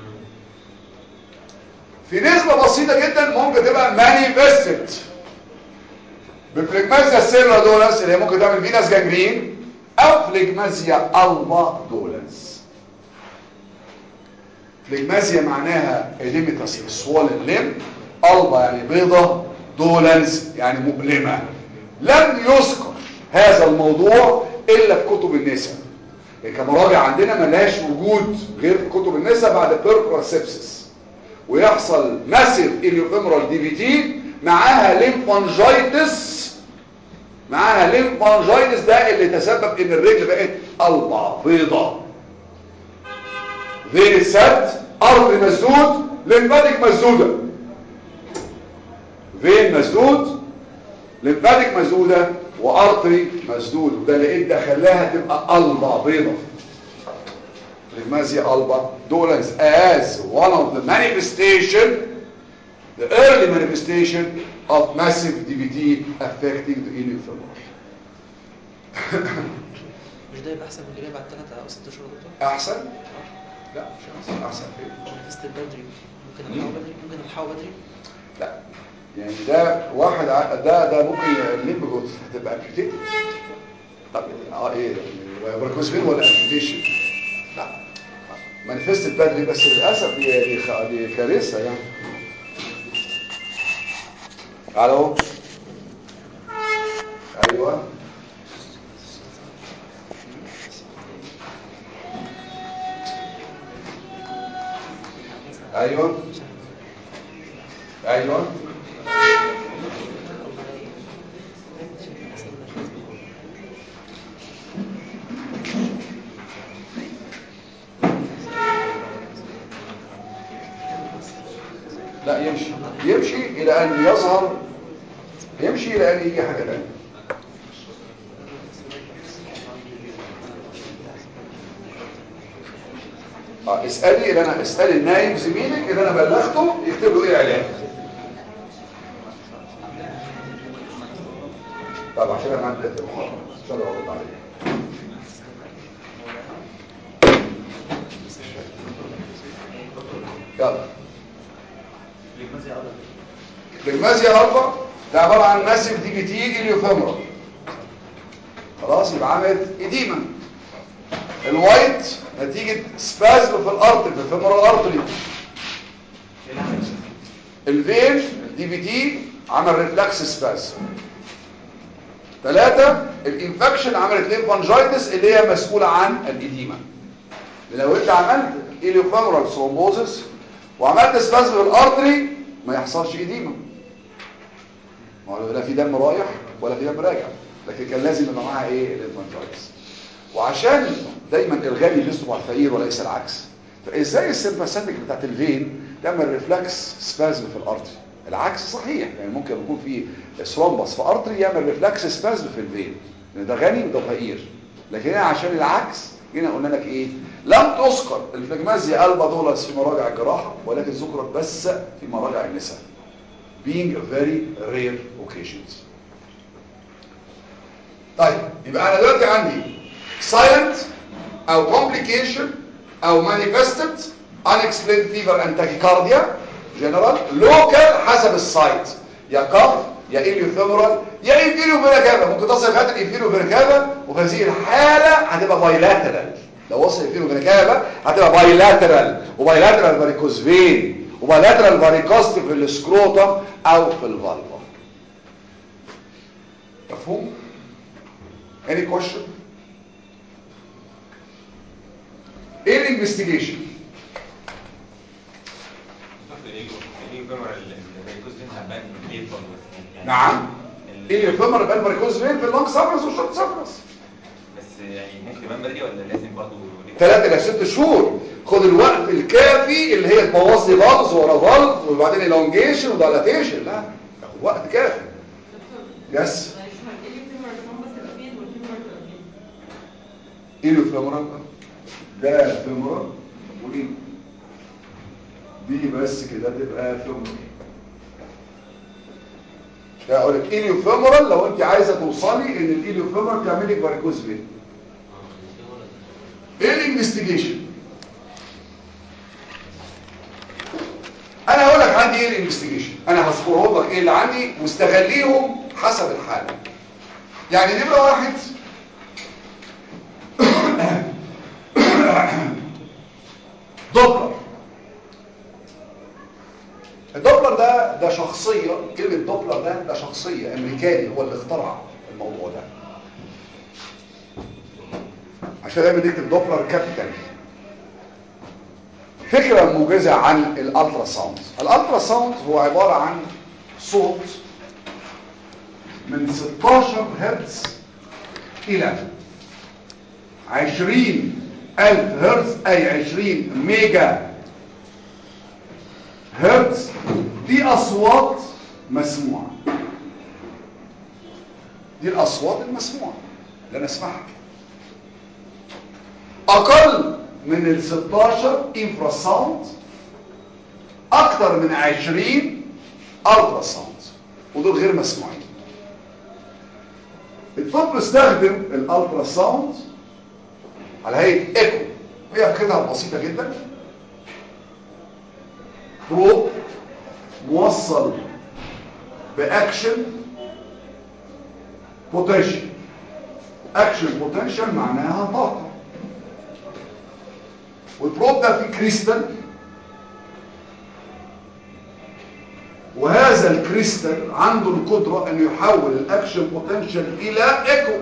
في نسبة بسيطة جدا ممكن تبقى مانيفستد بفليجمازيا سيرلا دولنس اللي هي ممكن تعمل فيناس جانجرين او فليجمازيا البا دولنس فليجمازيا معناها اديميتاس سوالن ليم البا يعني بيضة دولنس يعني مؤلمة لم يذكر هذا الموضوع الا في كتب النساء كمراجع عندنا ملهاش وجود غير في كتب النساء بعد بيركورال سيبسس ويحصل ماسيف اليوفيمورال دي في تي معاها ليمفانجايتس معاها ليمفانجايتس ده اللي تسبب ان الرجل بقت قلبة بيضة فين سد ارض مسدود لمفاتيك مسدودة فين مسدود لمفاتيك مسدودة وارتري مسدود وده لقيت ده خلاها تبقى قلبة بيضة لماذا قلبة دولز as one of the manifestation the early manifestation of massive DVT affecting the iliofemoral مش ده يبقى احسن من اللي جاي بعد 3 او 6 شهور يا دكتور احسن لا مش احسن احسن فين نفست بدري ممكن الحقه بدري ممكن الحقه بدري لا يعني ده واحد ع- ده ده ممكن الليمب جوز هتبقى امبيوتيتد طب اه ايه بركوزفين ولا امبيوتيشن لا مانيفست بدري بس للاسف دي دي, خ- دي كارثه يعني الو ايوه ايوه ايوه لا يمشي يمشي الى ان يظهر يمشي الى ان يجي حاجه ثانيه اه اسالي اللي انا اسالي النايب زميلك اللي انا بلغته يكتب له ايه العلاج طب عشان انا عندي المحاضره ان شاء الله ارد عليك يلا بالمازيا الفا ده عباره عن ماسيف دي بي تي اليوفيمرال خلاص يبقى عملت اديمه الوايت نتيجه سبازم في الارتري في الفيمورال ارتري الفين دي بي تي عمل ريفلكس سبازم ثلاثة الانفكشن عملت ليمفانجايتس اللي هي مسؤولة عن الإديمة لو انت عملت إليوفيمورال ثرومبوزس وعملت سبازم في الارتري ما يحصلش إديمة ما هو لا في دم رايح ولا في دم راجع لكن كان لازم يبقى معاها ايه الليمفانجايتس وعشان دايما الغني بيصرف على الفقير وليس العكس فازاي السيمباثيك بتاعت الفين تعمل ريفلكس سبازم في الارتري العكس صحيح يعني ممكن يكون في ثرومبس في ارتري يعمل ريفلكس سبازم في الفين لان ده غني وده فقير لكن هنا عشان العكس هنا قلنا لك ايه لم تذكر الفلجمازيا البا دولس في مراجع الجراحه ولكن ذكرت بس في مراجع النساء being a very rare occasions طيب يبقى انا دلوقتي عندي silent او complication او manifested unexplained fever and tachycardia general local حسب السايت يا كف يا اليوفيمورال يا انفيريو فيركافا ممكن تصل لغايه الانفيريو فيركافا وفي هذه الحاله هتبقى بايلاترال لو وصل الانفيريو فيركافا هتبقى بايلاترال وبايلاترال فاريكوز فين وبايلاترال فاريكوست في السكروتم او في الفالفا مفهوم any question ايه الانفستيجيشن نعم ايه الفيمر بان فاريكوز فين في اللونج سافرس والشورت سافرس بس يعني ممكن كمان بدري ولا لازم برضه ثلاثة الى ست شهور خد الوقت الكافي اللي هي تبوظ لي فالز ورا فالف وبعدين الونجيشن ودايلاتيشن لا تاخد وقت كافي يس ايه الفيمورال ده فيمورال وايه دي بس كده تبقى فيمورال ده اقول لك ايليو فيمورال لو انت عايزه توصلي ان الايليو فيمورال تعمل لك فاريكوز فين ايه الانفستيجيشن انا هقول لك عندي ايه الانفستيجيشن انا هذكرهم لك ايه اللي عندي واستغليهم حسب الحاله يعني نمره واحد دوبلر الدوبلر ده ده شخصية كلمة دوبلر ده ده شخصية امريكاني هو اللي اخترع الموضوع ده عشان دايما نكتب دوبلر كابيتال فكرة موجزة عن الالترا ساوند الالترا ساوند هو عبارة عن صوت من 16 هرتز الى 20 ألف هرتز أي 20 ميجا هرتز دي أصوات مسموعة دي الأصوات المسموعة اللي أنا أسمعها أقل من ال 16 انفرا ساوند أكتر من 20 الترا ساوند ودول غير مسموعين الطب استخدم الالترا ساوند على هيئه ايكو هي فكرتها بسيطه جدا بروب موصل باكشن بوتنشال اكشن بوتنشال معناها طاقه والبروب ده فيه كريستال وهذا الكريستال عنده القدرة انه يحول الاكشن بوتنشال الى ايكو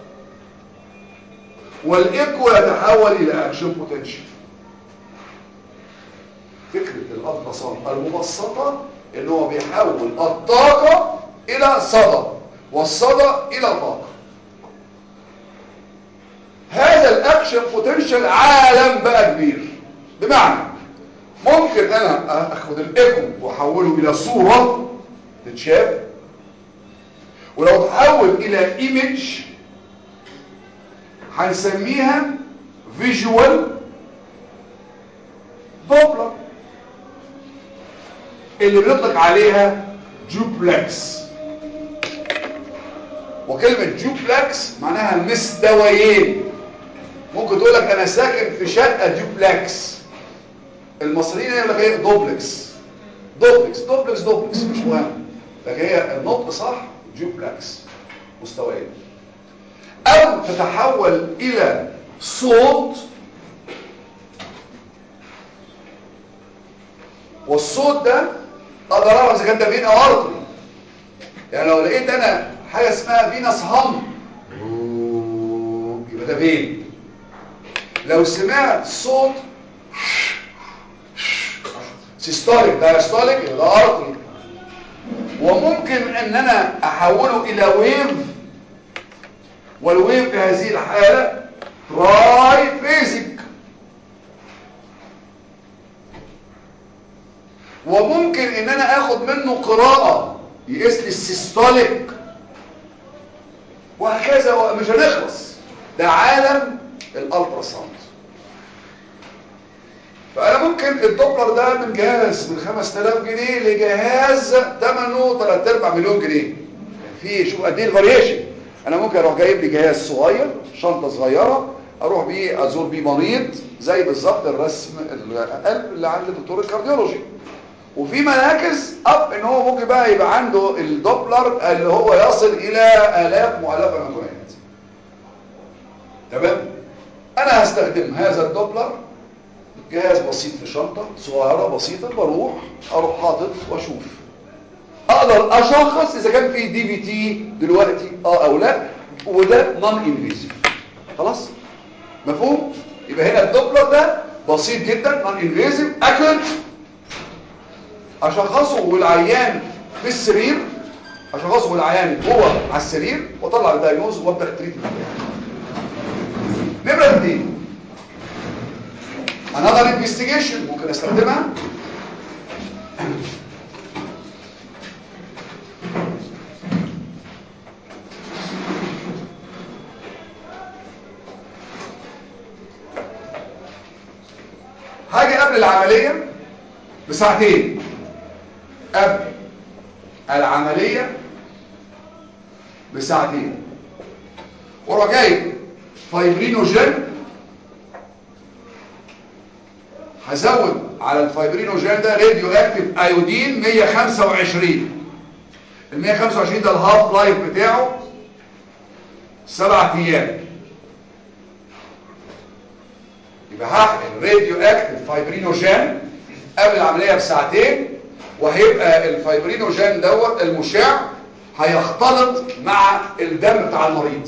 والايكو يتحول الى اكشن بوتنشال فكرة الالتراساوند المبسطة ان هو بيحول الطاقة الى صدى والصدى الى طاقة هذا الاكشن بوتنشال عالم بقى كبير بمعنى ممكن انا اخد الايكو واحوله الى صورة تتشاف ولو تحول الى ايمج هنسميها فيجوال دوبلر اللي بيطلق عليها جوبلكس وكلمة جوبلكس معناها مستويين ممكن تقول لك انا ساكن في شقة جوبلكس المصريين يقول لك ايه دوبلكس دوبلكس دوبلكس دوبلكس مش مهم لكن هي النطق صح جوبلكس مستويين او تتحول الى صوت والصوت ده اقدر اعرف اذا كان ده فين او ارضي يعني لو لقيت انا حاجه اسمها فينس هم يبقى ده فين لو سمعت صوت سيستوليك دايستوليك يبقى ده ارضي وممكن ان انا احوله الى ويف والويف في هذه الحالة تراي فيزيك وممكن ان انا اخد منه قراءة يقيس لي السيستوليك وهكذا مش هنخلص ده عالم الالترا ساوند فانا ممكن الدوبلر ده من جهاز من 5000 جنيه لجهاز ثمنه 3 4 مليون جنيه في شوف قد ايه الفاريشن انا ممكن اروح جايب لي جهاز صغير شنطه صغيره اروح بيه ازور بيه مريض زي بالظبط الرسم القلب اللي عند دكتور الكارديولوجي وفي مراكز اب ان هو ممكن بقى يبقى عنده الدوبلر اللي هو يصل الى الاف مؤلفه من المكونات تمام انا هستخدم هذا الدوبلر جهاز بسيط في شنطه صغيره بسيطه بروح اروح حاطط واشوف اقدر اشخص اذا كان في دي في تي دلوقتي اه او لا وده نون انفيزيف خلاص مفهوم يبقى هنا الدوبلر ده بسيط جدا نون انفيزيف اكلت اشخصه والعيان في السرير اشخصه والعيان هو على السرير واطلع الدايجنوز وابدا التريتمنت نمره 2 another investigation ممكن استخدمها حاجة قبل العملية بساعتين قبل العملية بساعتين وراح جايب فايبرينوجين هزود على الفايبرينوجين ده راديو اكتيف ايودين 125 ال 125 ده الهاف لايف بتاعه سبعة ايام يبقى هحقن راديو اكتيف فايبرينوجين قبل العمليه بساعتين وهيبقى الفايبرينوجين دوت المشع هيختلط مع الدم بتاع المريض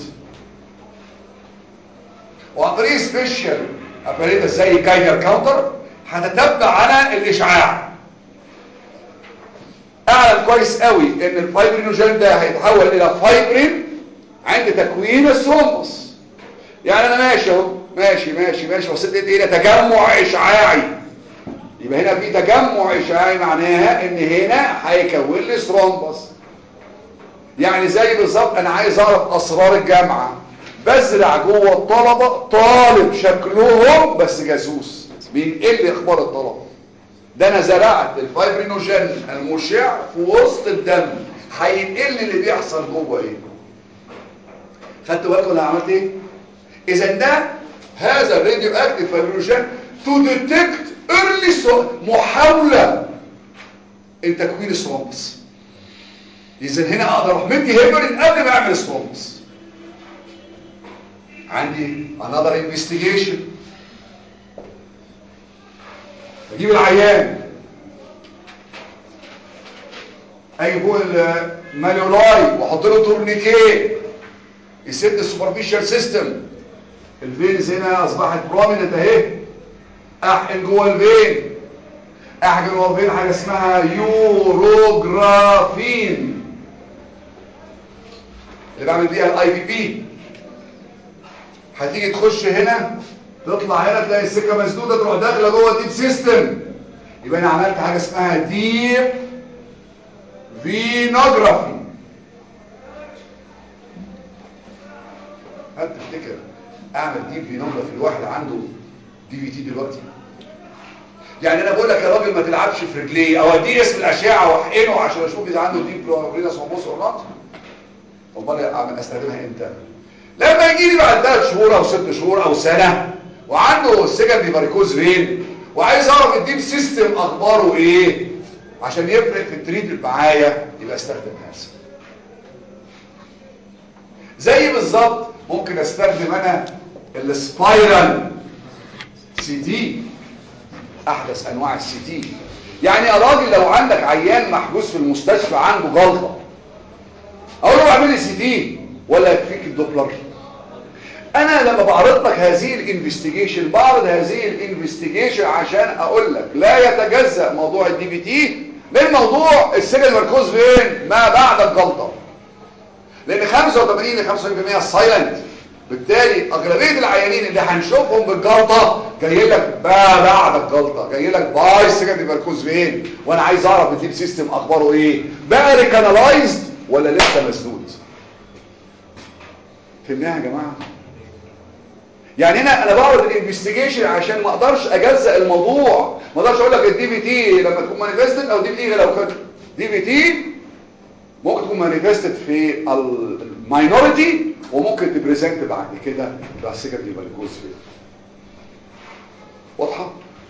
وعن طريق سبيشال اباريتس زي كايجر كاونتر هتتبع على الاشعاع اعلم كويس قوي ان الفايبرينوجين ده هيتحول الى فايبرين عند تكوين الثرومبس يعني انا ماشي اهو ماشي ماشي ماشي وصلت الى تجمع اشعاعي يبقى هنا في تجمع اشعاعي معناها ان هنا هيكون لي ثرومبس يعني زي بالظبط انا عايز اعرف اسرار الجامعه بزرع جوه الطلبه طالب شكلهم بس جاسوس بينقل لي اخبار الطلبه ده انا زرعت الفايبرينوجين المشع في وسط الدم هينقل لي اللي بيحصل جوه ايه خدتوا بالكم انا عملت ايه اذا ده هذا الراديو اكتيف فايبرينوجين تو ديتكت ايرلي محاوله ان تكوين الثرومبس اذا هنا اقدر اروح مدي هيبرين قبل ما اعمل ثرومبس عندي another investigation اجيب العيان اجيبه الماليولاي واحط له تورنيكيه يسد السوبرفيشال سيستم الفينز هنا اصبحت بروميننت اهي احقن جوه الفين احقن جوه الفين حاجه اسمها يوروجرافين اللي بعمل بيها الاي بي بي هتيجي تخش هنا تطلع هنا تلاقي السكه مسدوده تروح داخله جوه الديب سيستم يبقى انا عملت حاجه اسمها ديب فينوجرافي هل تفتكر اعمل ديب فينوجرافي لواحد عنده دي في تي دلوقتي يعني انا بقول لك يا راجل ما تلعبش في رجليه او اديه اسم الاشعه واحقنه عشان اشوف اذا عنده ديب فينوجرافي وبوس اور نوت امال اعمل استخدمها امتى لما يجي لي بعد 3 شهور او 6 شهور او سنه وعنده السكندري باريكوز فين وعايز اعرف الديب سيستم اخباره ايه عشان يفرق في التريد معايا يبقى استخدم هذا زي بالظبط ممكن استخدم انا السبايرال سي تي احدث انواع السي تي يعني يا راجل لو عندك عيان محجوز في المستشفى عنده جلطه اقول له اعمل لي سي تي ولا يكفيك الدوبلر انا لما بعرض لك هذه الانفستيجيشن بعرض هذه الانفستيجيشن عشان اقول لك لا يتجزأ موضوع الدي بي تي من موضوع السجن المركوز فين ما بعد الجلطه لان 85 ل 95% سايلنت بالتالي اغلبيه العيانين اللي هنشوفهم بالجلطه جاي لك ما بعد الجلطه جاي لك باي السجن المركوز فين وانا عايز اعرف الديب سيستم اخباره ايه بقى ريكانالايزد ولا لسه مسدود فهمناها يا جماعه يعني هنا انا بعرض الانفستيجيشن عشان ما اقدرش اجزأ الموضوع ما اقدرش اقول لك الدي في تي لما تكون مانيفستد او دي في تي لو كانت دي في تي ممكن تكون مانيفستد في الماينورتي وممكن تبريزنت بعد كده بقى السكندري بالكوز فيه واضحه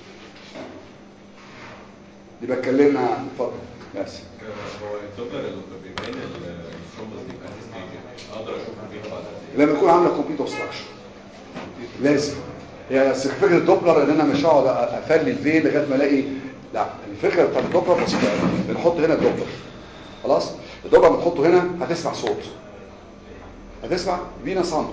يبقى اتكلمنا اتفضل يس هو الدوبلر اللي بيبين الثرومبس دي بقى ستيج اقدر اشوفه فين بعد قد لما يكون عامله كومبليت اوبستراكشن لازم هي بس فكره الدوبلر ان انا مش هقعد افلي الفين لغايه ما الاقي لا الفكره بتاعت الدوبلر بسيطه قوي بنحط هنا الدوبلر خلاص الدوبلر لما تحطه هنا هتسمع صوت هتسمع فينا ساوند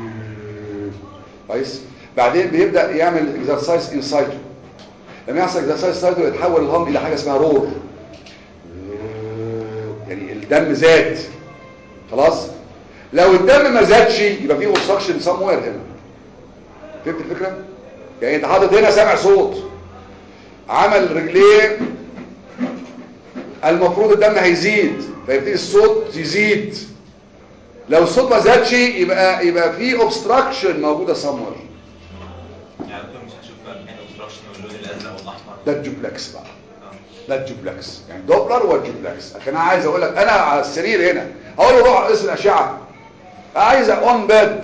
كويس بعدين بيبدا يعمل اكسرسايز انسايد لما يحصل اكسرسايز انسايد يتحول الهام الى حاجه اسمها رور يعني الدم زاد خلاص لو الدم ما زادش يبقى فيه اوبستراكشن سموير هنا فهمت الفكره يعني انت حاطط هنا سامع صوت عمل رجليه المفروض الدم هيزيد فيبتدي الصوت يزيد لو الصوت ما زادش يبقى يبقى في اوبستراكشن موجوده سموير يعني دكتور مش هشوف بقى مكان اوبستراكشن واللون الازرق والاحمر ده الجوبلكس بقى آه. ده الجوبلكس يعني دوبلر والجوبلكس عشان انا عايز اقول لك انا على السرير هنا هقول له روح قيس الاشعه عايز اون بيد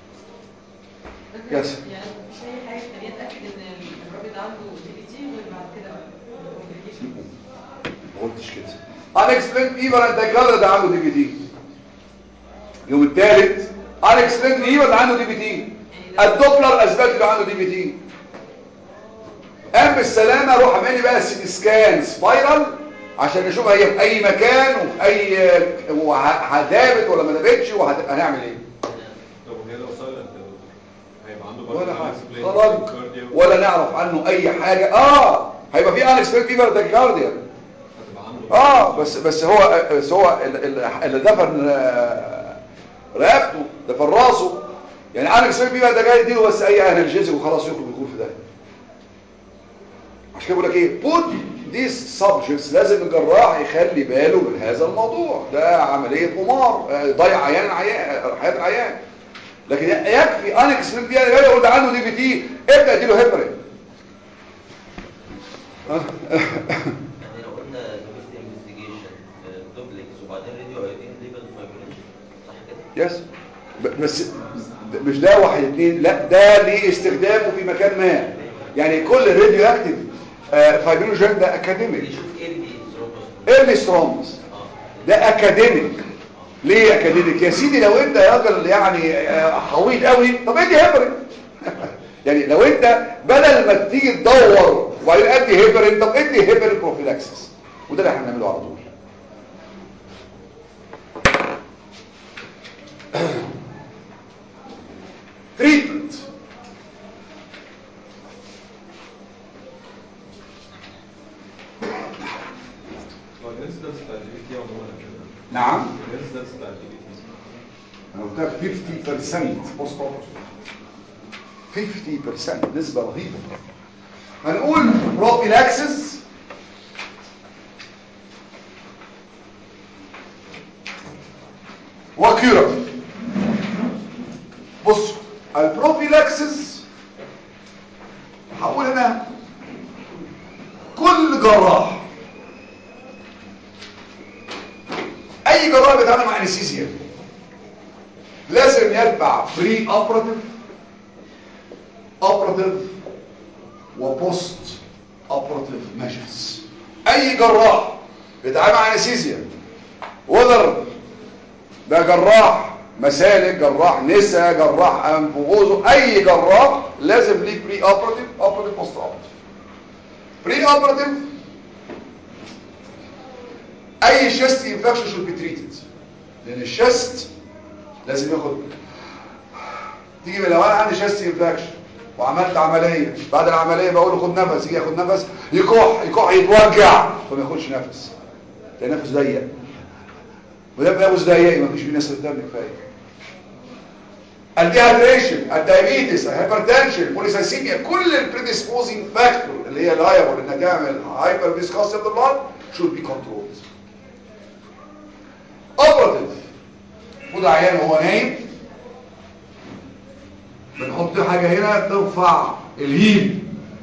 يس. يعني مش اي حاجه تانية اتاكد ان الراجل ده عنده دي بي تي غير بعد كده complication. ما قلتش كده unexplained fever انت الجلد ده عنده دي بي تي اليوم الثالث unexplained fever ده عنده دي بي تي الدوبلر اثبت له عنده دي بي تي قام بالسلامه روح عامل لي بقى سي سكان سبايرال عشان نشوف هي في اي مكان وفي اي هدابت ولا ما دابتش وهنعمل ايه طب وهي لو سايلنت هيبقى عنده ولا برضه حاجه unexplained خلاص cardio. ولا نعرف عنه اي حاجه اه هيبقى في unexplained fever ده كارديا هتبقى عنده اه بس بس هو بس هو ال- ال- اللي دفن آه، رقبته دفن راسه يعني انا سمعت بيه بقى ده جاي يديله بس اي انالجيزك وخلاص يخرج يكون في ده عشان كده بقول لك ايه put these subjects لازم الجراح يخلي باله من هذا الموضوع ده عمليه قمار آه، ضيع عيان عيان حياه العيان لكن يكفي انا سمعت بيه انا جاي اقول ده عنده دي في تي ابدا اديله هيبرين يعني لو قلنا دوميستيك انفستيجيشن دوبلكس وبعدين راديو ايودين ليفل فايبريشن صح كده؟ يس ب- بس مش ده واحد اتنين لا ده ليه استخدامه في مكان ما يعني كل راديو اكتيف فايبرينوجين ده اكاديميك يشوف ايرلي ثرومبوس ايرلي سترومز اه ده اكاديميك ليه اكاديميك يا سيدي لو انت يا راجل يعني آه، حويط قوي طب ادي هيبرين يعني لو انت بدل ما تيجي تدور وبعدين ادي هيبرين طب ادي هيبرين بروفيلاكسس وده اللي احنا بنعمله على طول تريتمنت هو الانسيدنس بتاع الدي بي تي عموما كده نعم الانسيدنس بتاع الدي بي تي انا قلت لك 50% بوست اوبرتيف 50% نسبة رهيبة هنقول بروفيلاكسس وكيوراتيف بص البروفيلاكسس هقول انا كل جراح اي جراح بيتعامل مع انستيزيا لازم يتبع بري اوبراتيف اوبراتيف وبوست اوبراتيف ميجرز اي جراح بيتعامل مع انستيزيا وذر ده جراح مسالك جراح نسا جراح انف واذن اي جراح لازم ليه بري اوبراتيف اوبراتيف بوست اوبراتيف بري اوبراتيف اي شيست انفكشن شود بي تريتد لان الشيست لازم ياخد تيجي من لو انا عندي شيست انفكشن وعملت عمليه بعد العمليه بقول له خد نفس يجي ياخد نفس يكح يكح يتوجع فما ياخدش نفس تلاقي نفسه ضيق وده بقى نفسه ضيق ما فيش فيه ناس الدم كفايه الديهايدريشن الدايابيتس الهايبرتنشن البوليسايسيميا كل البريديسبوزنج فاكتور اللي هي لايبل انها تعمل هايبر فيسكوسيتي اوف بلاد should be controlled operative خد عيان وهو نايم بنحط حاجة هنا ترفع الهيل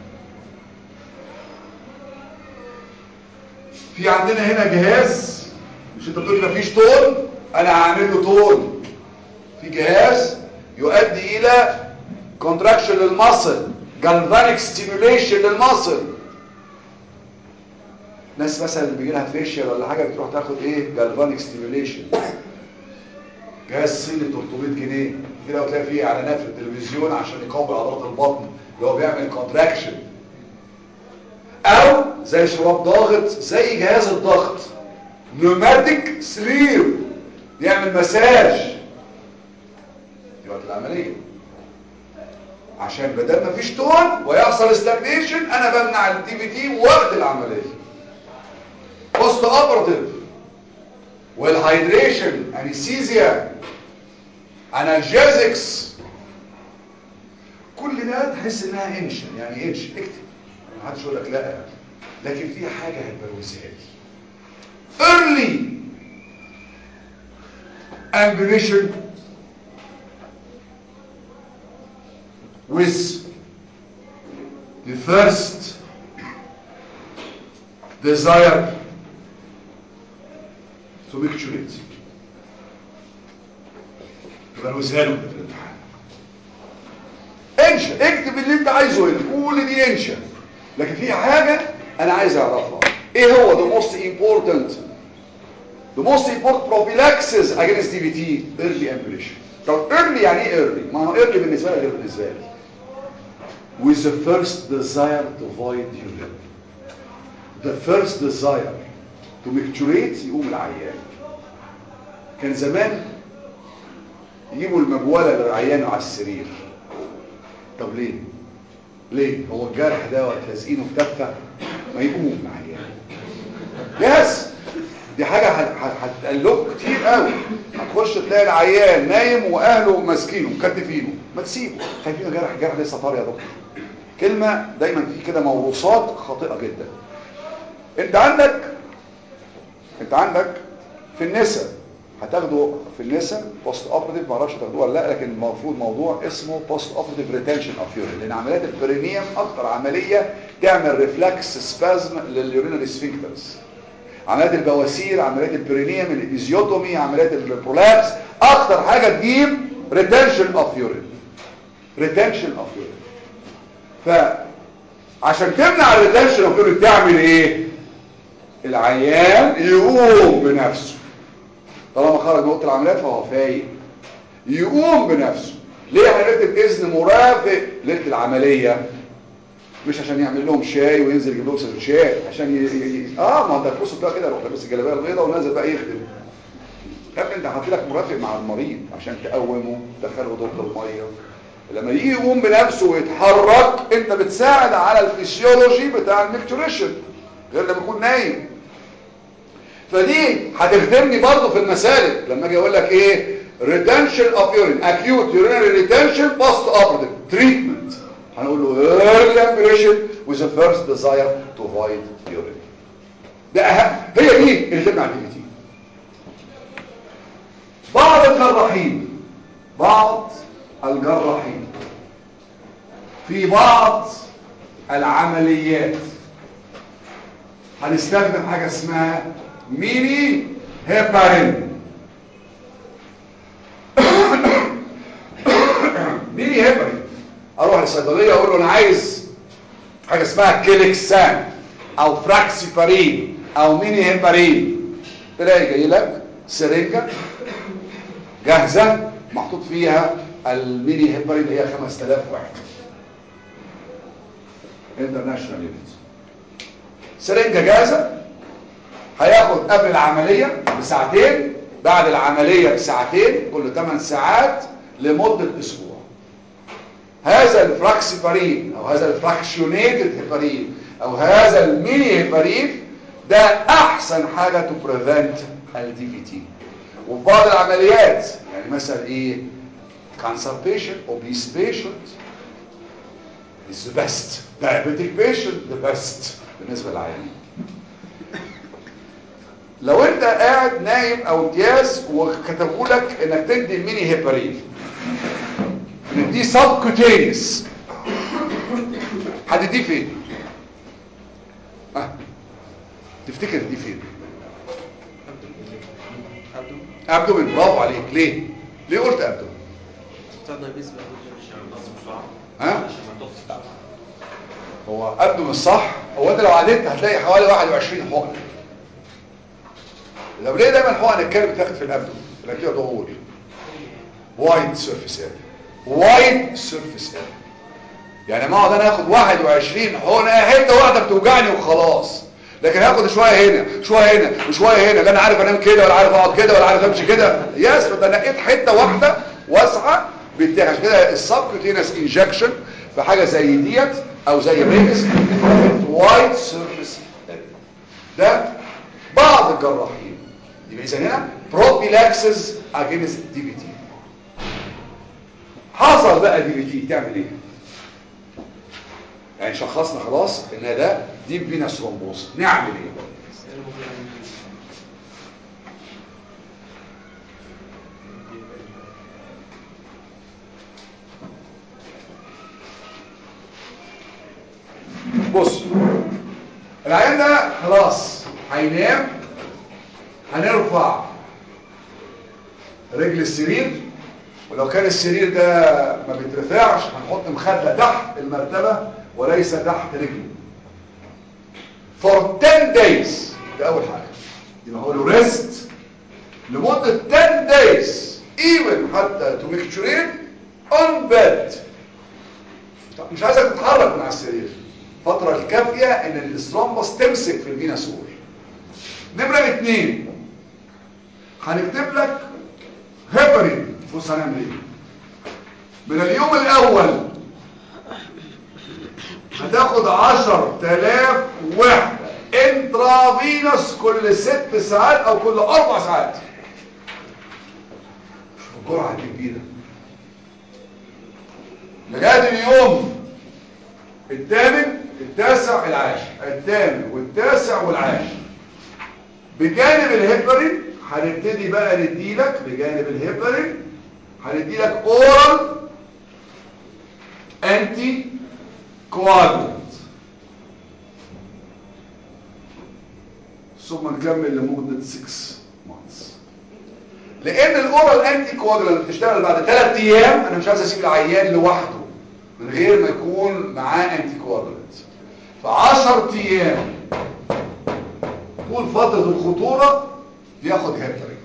في عندنا هنا جهاز مش انت بتقول مفيش طول انا هعمل له طول في جهاز يؤدي الى contraction للمصل galvanic stimulation للمصل ناس مثلا اللي بيجي لها فيشيال ولا حاجه بتروح تاخد ايه galvanic stimulation جهاز صيني 300 جنيه كده وتلاقي فيه اعلانات في التلفزيون عشان يقوي عضلات البطن اللي هو بيعمل كونتراكشن او زي شراب ضاغط زي جهاز الضغط نوماتيك سرير يعمل مساج دي وقت العمليه عشان بدل ما فيش تون ويحصل ستاجنيشن انا بمنع الدي في تي وقت العمليه بوست اوبراتيف والهايدريشن انستيزيا انالجيزكس كل ده تحس انها انشن يعني انش اكتب ما حدش يقول لك لا يعني. لكن في حاجه هتبروزها لي early ambulation with the first desire to make sure it بروزها له في الامتحان انشا اكتب اللي انت عايزه هنا كل دي انشا لكن في حاجة انا عايز اعرفها ايه هو the most important the most important prophylaxis against DVT early ambulation طب early يعني ايه early ما هو early بالنسبة لي غير بالنسبة لي with the first desire to void urine the first desire to micturate يقوم العيان كان زمان يجيبوا المجولة للعيان على السرير طب ليه ليه هو الجرح ده لازقينه في كفه ما يقوم العيان يس دي حاجة هت- هت- هتقلق كتير قوي هتخش تلاقي العيان نايم واهله ماسكينه مكتفينه ما تسيبه خايفين جرح جرح لسه طار يا دكتور كلمة دايما في كده موروثات خاطئة جدا انت عندك انت عندك في النساء هتاخدوا في النساء بوست اوبريتيف ما اعرفش تاخدوه ولا لا لكن المفروض موضوع اسمه بوست اوبريتيف ريتنشن اوف يورين لان عمليات البرينيوم اكتر عمليه تعمل ريفلكس سبازم لليورينري سفنكترز عمليات البواسير عمليات البرينيوم الايزيوتومي عمليات البرولابس اكتر حاجه تجيب ريتنشن اوف يورين ريتنشن اوف يورين فعشان تمنع الريتنشن اوف يورين تعمل ايه العيان يقوم بنفسه طالما خرج من اوضه العمليات فهو فايق يقوم بنفسه ليه هنكتب اذن مرافق ليله العمليه مش عشان يعمل لهم شاي وينزل يجيب لهم سندوتشات عشان ي... ي... ي... اه ما انت تبص بتاع كده يروح لابس الجلابيه البيضاء ونازل بقى يخدم يا ابني انت حاطط لك مرافق مع المريض عشان تقومه تدخله دورة الميه لما يجي يقوم بنفسه ويتحرك انت بتساعد على الفسيولوجي بتاع الميكتوريشن غير لما يكون نايم فدي هتخدمني برضه في المسالك لما اجي اقول لك ايه retention of urine acute urinary retention post operative treatment هنقول له early aspiration with the first desire to avoid urine ده اهم هي دي اللي تمنع الدي تي بعض الجراحين بعض الجراحين في بعض العمليات هنستخدم حاجة اسمها ميني هيبارين ميني هيبارين اروح للصيدليه اقول له انا عايز حاجه اسمها كيليكسان او فراكسيبارين او ميني هيبارين تلاقي جاي لك سرنجه جاهزه محطوط فيها الميني هيبارين اللي هي 5000 واحد انترناشونال يونت سرنجه جاهزه هياخد قبل العمليه بساعتين بعد العمليه بساعتين كل 8 ساعات لمده اسبوع هذا الفراكسيبارين او هذا الفراكشونيتد هيبارين او هذا الميني هيبارين ده احسن حاجه تو بريفنت الدي في تي وفي بعض العمليات يعني مثلا ايه كانسر بيشنت اوبيس بيشنت is the best diabetic patient the best بالنسبه للعيانين لو انت قاعد نايم او امتياز وكتبوا لك انك تدي الميني هيبارين ان دي سبكوتينيوس هتديه فين اه تفتكر دي فين ابدومين برافو عليك ليه ليه قلت ابدومين ها عشان ما تطفش بسرعة. هو ابدومين الصح هو انت لو عديت هتلاقي حوالي 21 حقن لو ليه دايما حقن الكلب بتاخد في الابدومين يبقى كده ضغول وايد سيرفيس اريا وايد سيرفيس اريا يعني ما اقعد انا اخد 21 حقنه حته واحده بتوجعني وخلاص لكن هاخد شويه هنا شويه هنا وشويه هنا لا انا عارف انام كده ولا عارف اقعد كده ولا عارف امشي كده يس ده نقيت حته واحده واسعه بتاع عشان كده السبكوتينس انجكشن في حاجه زي ديت او زي ريكس وايد سيرفيس ده بعض الجراحين يبقى اذا هنا بروفيلاكسس اجينست دي بي تي حصل بقى دي بي تي تعمل ايه يعني شخصنا خلاص ان ده ديب فينس ثرومبوز نعمل ايه بص العيان ده خلاص هينام هنرفع رجل السرير ولو كان السرير ده ما بيترفعش هنحط مخدة تحت المرتبة وليس تحت رجله for 10 days ده اول حاجة يبقى هو له ريست لمدة 10 days even حتى to make sure on bed طب مش عايزك تتحرك من على السرير الفترة الكافية ان الاسترومبس تمسك في الفينس وول نمرة اتنين هنكتب لك هيبرين بص هنعمل ايه من اليوم الاول هتاخد عشر تلاف وحدة انترافينوس كل ست ساعات او كل اربع ساعات شوف الجرعه دي كبيره لغايه اليوم الثامن التاسع العاشر الثامن والتاسع والعاشر بجانب الهيبرين هنبتدي بقى نديلك بجانب الهيبرين هنديلك اورال انتي كواجولانت ثم نكمل لمدة 6 months لان الاورال انتي كواجولانت بتشتغل بعد 3 ايام انا مش عايز اسيب العيان لوحده من غير ما يكون معاه انتي كواجولانت ف 10 ايام طول فترة الخطورة بياخد هيبرين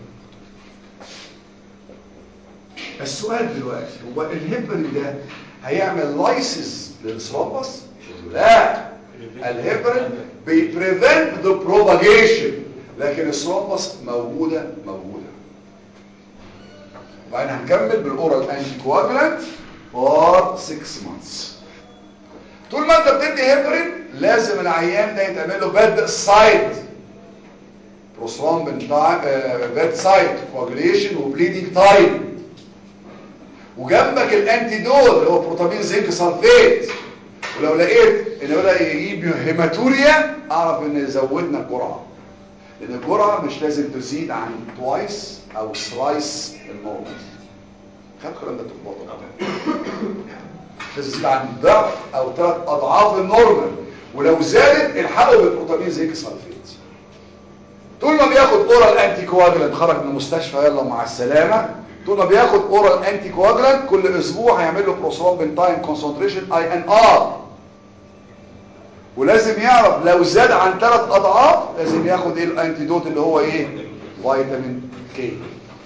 السؤال دلوقتي هو الهيبرين ده هيعمل لايسيس للثرومبس لا الهيبرين بيبريفنت ذا بروباجيشن لكن الثرومبس موجودة موجودة وبعدين هنكمل بالاورال انتي كواجولانت فور 6 مانثس طول ما انت بتدي هيبرين لازم العيان ده يتعمل له بيد سايد بروسترومبين بيد سايد كواجوليشن وبليدنج تايم وجنبك الانتيدول اللي هو بروتامين زنك سلفيت ولو لقيت ان بدا يجيب هيماتوريا اعرف ان زودنا الجرعه لان الجرعه مش لازم تزيد عن توايس او سلايس النورمال خد الكلام ده تظبطه لازم تزيد عن ضعف او ثلاث اضعاف النورمال ولو زادت الحقه بالبروتامين زنك سلفيت طول ما بياخد اورال انتي كواجلانت خرج من المستشفى يلا مع السلامه طول ما بياخد اورال انتي كواجلانت كل اسبوع هيعمل له بروسترومبين تايم كونسنتريشن اي ان ار ولازم يعرف لو زاد عن ثلاث اضعاف لازم ياخد ايه الانتيدوت اللي هو ايه فيتامين كي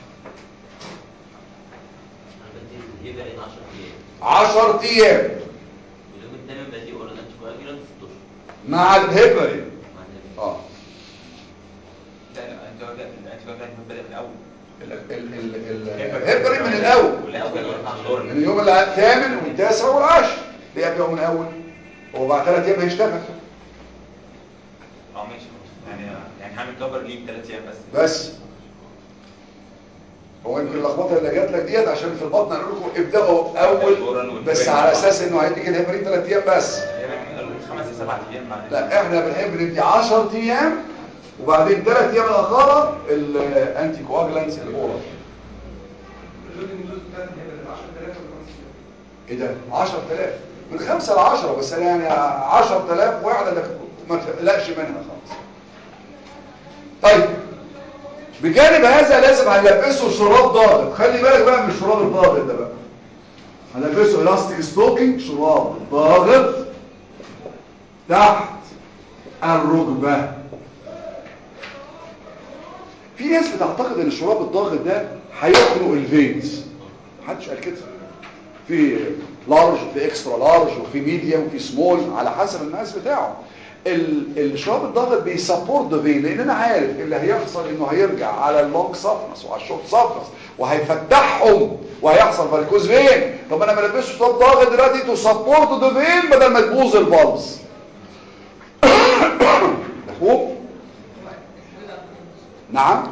انا بدي هيبرين 10 ايام 10 ايام واليوم الثامن بدي اورال انتي كواجولانت 6 اشهر مع الهيبرين مع الهيبرين. اه لا لا انت وجدت الانتي كواجولانت بدأ من الاول ال- ال- ال- ال- الهيبرين من الاول والانتي كواجولانت من اليوم الثامن والتاسع والعاشر ليه يبدأ من الاول هو بعد ثلاث ايام هيشتغل اه ماشي يعني يعني هعمل كفر ليه بثلاث ايام بس بس هو يمكن اللخبطه اللي جات لك ديت عشان في البطن قالوا لكم ابداوا اول بس على اساس انه هيديك الهيبرين ثلاث ايام بس خمس ل سبع ايام بعد لا احنا بنحب ندي 10 ايام وبعدين ثلاث ايام الاخرى الانتي كواجلانتس الاورال ايه ده 10000 من 5 ل 10 بس أنا يعني 10000 واحده ده ما تقلقش منها خالص طيب بجانب هذا لازم هنلبسه شراب ضاغط خلي بالك بقى من الشراب الضاغط ده بقى هنلبسه الاستيك ستوكينج شراب ضاغط تحت الركبه في ناس بتعتقد ان الشراب الضاغط ده هيخنق الفينز محدش قال كده في لارج وفي اكسترا لارج وفي ميديوم وفي سمول على حسب المقاس بتاعه ال- الشراب الضغط بيسبورت ذا فين لان انا عارف اللي هيحصل انه هيرجع على اللونج سافنس وعلى الشورت سافنس وهيفتحهم وهيحصل فالكوز فين طب انا بلبسه شراب ضغط دلوقتي تو سبورت ذا فين بدل ما تبوظ البلز مفهوم نعم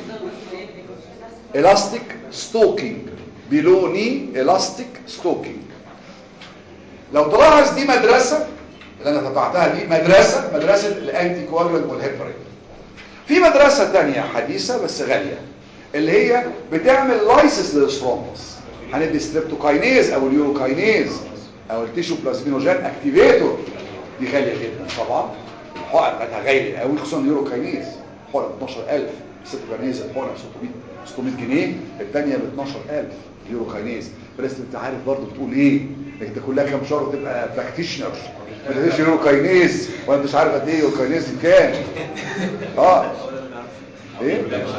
elastic ستوكينج below knee elastic ستوكينج لو تلاحظ دي مدرسة اللي انا تبعتها دي مدرسة مدرسة الانتي كواجولانت والهيبرين في مدرسة تانية حديثة بس غالية اللي هي بتعمل لايسس للثرومبس هندي ستريبتوكاينيز او اليوروكاينيز او التيشو بلازمينوجين اكتيفيتور دي غالية جدا طبعا الحقن بتاعتها غالية قوي خصوصا اليوروكاينيز حقن ب 12000 ستريبتوكاينيز الحقن ب 600 600 جنيه الثانيه ب 12000 يوروكاينيز بس انت عارف برضه بتقول ايه انت كلها كام شهر تبقى براكتيشنر ما تديش يوروكاينيز وانت مش عارف قد ايه يوروكاينيز بكام اه ايه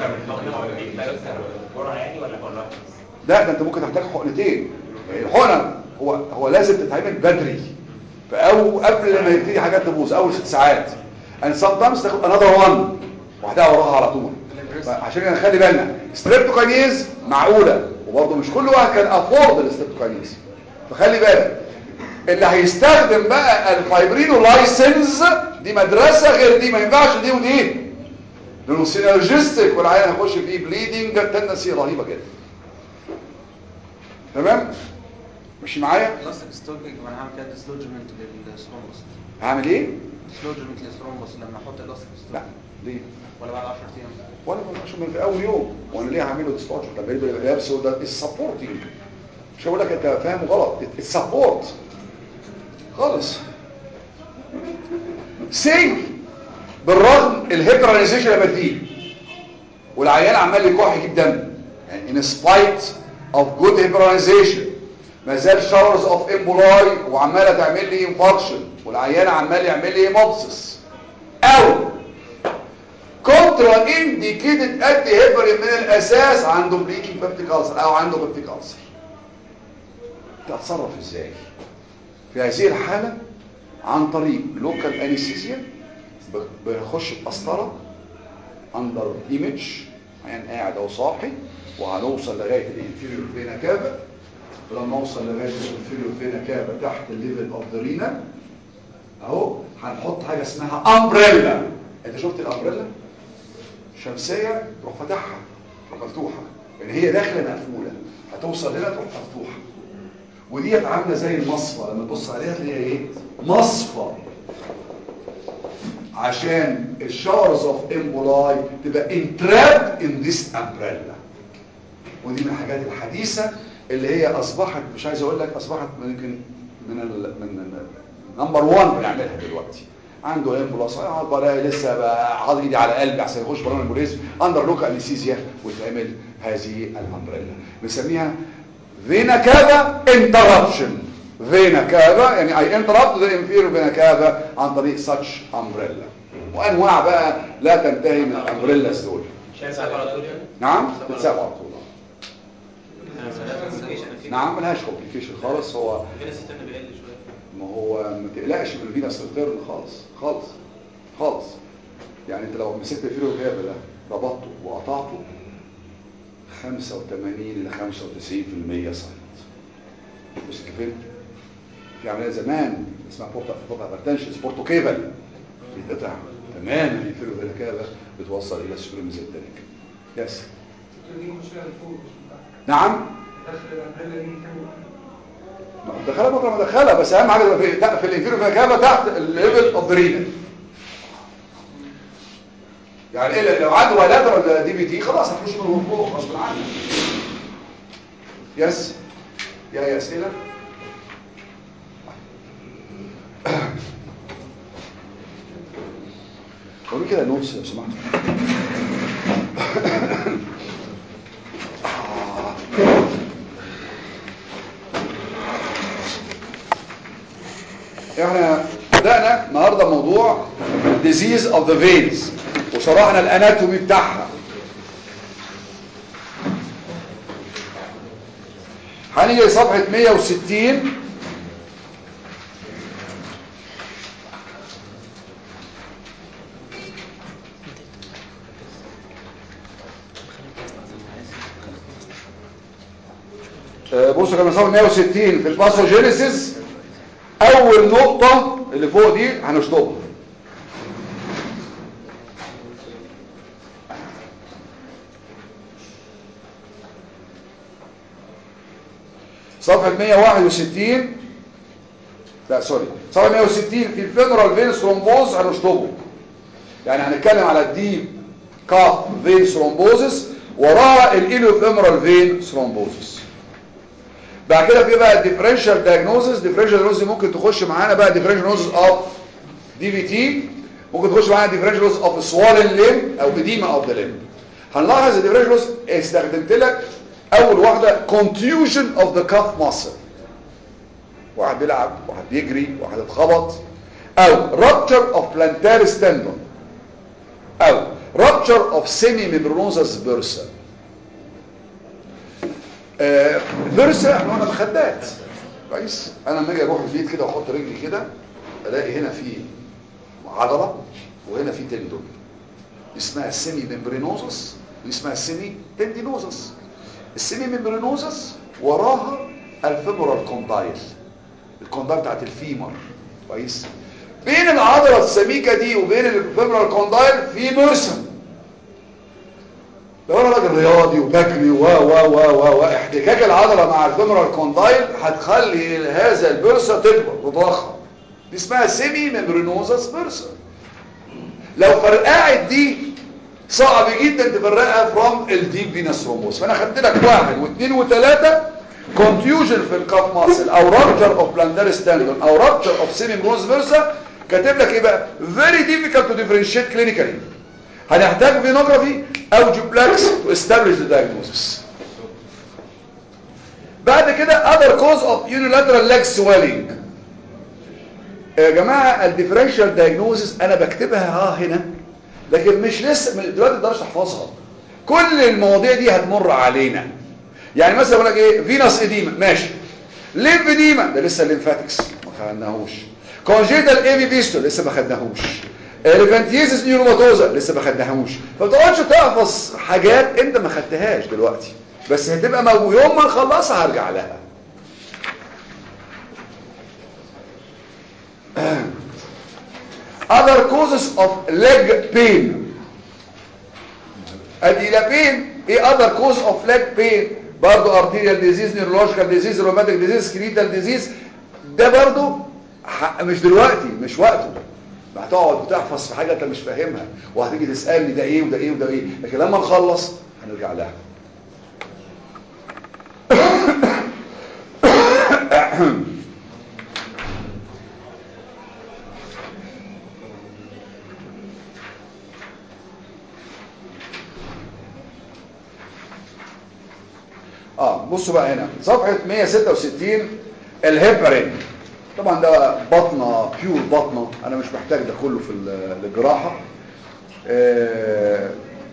لا ده انت ممكن تحتاج حقنتين الحقنه هو هو لازم تتعمل بدري او قبل ما يبتدي حاجات تبوظ اول ست ساعات and sometimes تاخد another one واحدة وراها على طول عشان كده نخلي بالنا ستريبتوكاينيز معقولة وبرضه مش كل واحد كان افورد الستريبتوكاينيز فخلي بالك اللي هيستخدم بقى الفايبرينو لايسنس دي مدرسة غير دي ما ينفعش دي ودي لانه سينرجستيك والعيان هيخش فيه بليدنج تندسي رهيبة جدا تمام ماشي معايا بلاستيك ستوكينج وانا هعمل كده ديسلوجمنت للثرومبوس هعمل ايه ديسلوجمنت للثرومبوس لما احط الاستيك لا ستوكينج ليه ولا بعد 10 ايام ولا عشان من في اول يوم وانا ليه هعمله ديسباتش طب يبقى يبقى لابسه ده السبورتنج مش هقول لك انت فاهم غلط السبورت خالص سي بالرغم الهيبرانيزيشن اللي بديه والعيان عمال يكح يجيب دم يعني in spite of good heparinization ما زال شاورز اوف امبولاي وعماله تعمل لي انفاركشن والعيان عمال يعمل لي هيموبسس او كونترا انديكيتد ادي هيبرين من الاساس عنده بليكينج بيبتيك ألسر او عنده بيبتيك ألسر تتصرف ازاي في هذه الحالة عن طريق لوكال انستيزيا بنخش بقسطرة اندر ايمج يعني قاعد او صاحي وهنوصل لغاية الانفيريور فينا كافا ولما اوصل لغاية الانفيريور فينا كافا تحت الليفل اوف ذا رينا اهو هنحط حاجة اسمها امبريلا انت شفت الامبريلا شمسية تروح فتحها تروح مفتوحة لان هي داخلة مقفولة هتوصل هنا تروح مفتوحة ودي عاملة زي المصفى لما تبص عليها تلاقيها ايه مصفى عشان الشاورز اوف امبولاي تبقى انتراب ان ذيس امبريلا ودي من الحاجات الحديثة اللي هي اصبحت مش عايز اقول لك اصبحت يمكن من ال من نمبر 1 بنعملها دلوقتي عنده امبولاس اقعد بلاقي لسه بقى حاطط ايدي على قلبي عشان يخش بالون البوليس اندر لوكال انستيزيا ويتعمل هذه الامبريلا بنسميها فينا كافا انتربشن فينا كافا يعني اي انتربت ذا انفيرو فينا كافا عن طريق ساتش امبريلا وانواع بقى لا تنتهي من الامبريلاز دول شايف على طول يعني؟ نعم بتساوي على طول نعم ملهاش كومبليكيشن خالص هو فين الستان بيقل شويه ما هو ما تقلقش من الفينس ريتيرن خالص خالص خالص يعني انت لو مسكت الفيرو كابا ده ربطته وقطعته 85 ل 95% سايت بص كيف في عمليه زمان اسمها بورتا بورتا هايبرتنشن بورتو كيبل بيتقطع تماما الفيرو كابا بتوصل الى السوبرميزنتريك يس نعم دخلها بكره ما دخلها بس اهم حاجه تبقى في في الانفيرو فاكابا تحت الليفل اوف برينال يعني الا لو عنده بايلاترال دي بي تي خلاص هتخش من فوق غصب عنك يس يا يا اسئله قولي كده نوتس لو سمحت احنا بدأنا النهاردة موضوع disease of the veins وشرحنا الاناتومي بتاعها هنيجي لصفحة 160 آه، بصوا كمان صفحة 160 في الباثوجينيسيس اول نقطة اللي فوق دي هنشطبها صفحة 161 لا سوري صفحة 160 في الفينرال فين ثرومبوز هنشطبه يعني هنتكلم على الديب كاف فين ثرومبوزس وراها الإيلو فيمرال فين ثرومبوزس بعد كده في بقى الديفرنشال دايجنوزس ديفرنشال دايجنوزس ممكن تخش معانا بقى ديفرنشال دايجنوزس اوف دي في تي ممكن تخش معانا ديفرنشال دايجنوزس اوف سوالن ليم او اديما اوف ذا ليم هنلاحظ الديفرنشال دايجنوزس استخدمت لك اول واحده contusion of the cuff muscle واحد بيلعب واحد بيجري واحد اتخبط او rupture of plantaris tendon او rupture of semi-membranosus bursa آه، البرسة احنا قلنا مخدات كويس انا لما اجي اروح البيت كده واحط رجلي كده الاقي هنا في عضله وهنا في تندون اسمها السيمي ممبرينوزس واسمها السيمي تندينوزس السيمي ممبرينوزس وراها الفيمورال كوندايل الكوندايل بتاعت الفيمر كويس بين العضله السميكه دي وبين الفيمرال كوندايل في بيرسم لو انا راجل رياضي وبجري و و و و و احتكاك العضله مع الفيمرال كوندايل هتخلي هذا البرصه تكبر وتضخم دي اسمها سيمي ميمبرينوزس بيرسا لو فرقعت دي صعب جدا تفرقها فروم الديب فينس ثرومبوس فانا خدت لك واحد واثنين وثلاثه كونفيوجن في الكاف ماسل او رابتشر اوف بلاندر ستاندون او رابتشر اوف سيمي ميمبرينوزس بيرسا كاتب لك ايه بقى فيري ديفيكالت تو ديفرنشيت كلينيكالي هنحتاج فينوجرافي او جوبلاكس تو استابليش ذا diagnosis بعد كده other cause of unilateral leg swelling يا جماعه الديفرنشال دايجنوزس انا بكتبها ها هنا لكن مش لسه من- دلوقتي ما تقدرش تحفظها كل المواضيع دي هتمر علينا يعني مثلا بقول لك ايه فينوس اديما ماشي ليمف اديما ده لسه الليمفاتكس ما خدناهوش كونجيتال اي بي بيستول لسه ما خدناهوش الفانتيزس نيوروماتوزا لسه ما خدناهوش فما تقعدش تحفظ حاجات انت ما خدتهاش دلوقتي بس هتبقى مو يوم ما نخلصها هرجع لها other causes of leg pain ادي الى pain ايه other cause of leg pain برضو arterial disease neurological disease rheumatic disease skeletal disease ده برضو ح- مش دلوقتي مش وقته هتقعد بتحفظ في حاجه انت مش فاهمها وهتيجي تسالني ده ايه وده ايه وده ايه لكن لما نخلص هنرجع لها اه بصوا بقى هنا صفحة 166 الهيبرين طبعا ده بطنة بيور بطنة انا مش محتاج ده كله في ال- الجراحة آه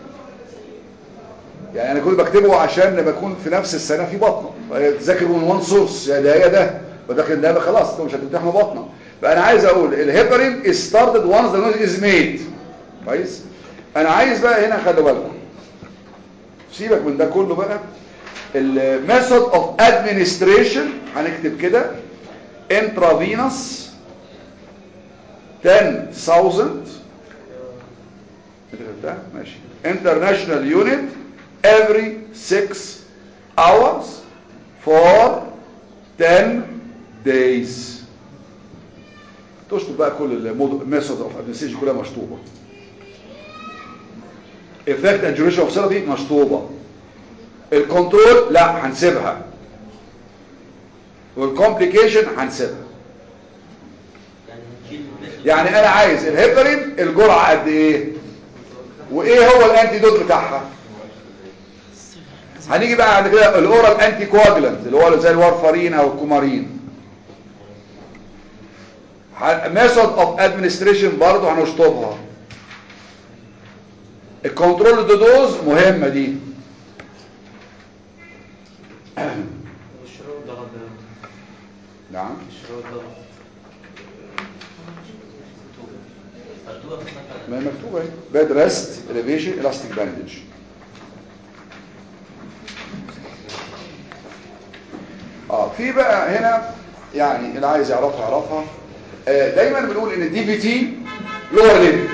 يعني انا كنت بكتبه عشان بكون في نفس السنة في بطنة تذاكر من وان سورس يا ده يا ده ولكن ده خلاص انتوا مش هتمتحنوا بطنة فانا عايز اقول الهيبرين is started once the noise is made كويس انا عايز بقى هنا خلي بالكم سيبك من ده كله بقى الميثود اوف ادمنستريشن هنكتب كده intravenous 10000 انت كتبتها ماشي international unit every 6 hours for 10 days تشطب بقى كل الميثود اوف ادمنستريشن كلها مشطوبه effect and duration of therapy مشطوبه الكنترول لا هنسيبها والكومبليكيشن هنسيبها يعني نشيل الميثود يعني انا عايز الهيبرين الجرعه قد ايه وايه هو الانتي دوت بتاعها هنيجي بقى عند كده الاورال انتي كواجلانت اللي هو زي الوارفارين او الكومارين ميثود اوف ادمنستريشن برضه هنشطبها الكنترول دوز مهمه دي والشراب ده غدا نعم الشراب ده مكتوبة في الصفحة ما هي مكتوبه اهي باد ريست اليفيشن الاستيك باندج اه في بقى هنا يعني اللي عايز يعرفها يعرفها آه دايما بنقول ان الدي في تي لور ليمب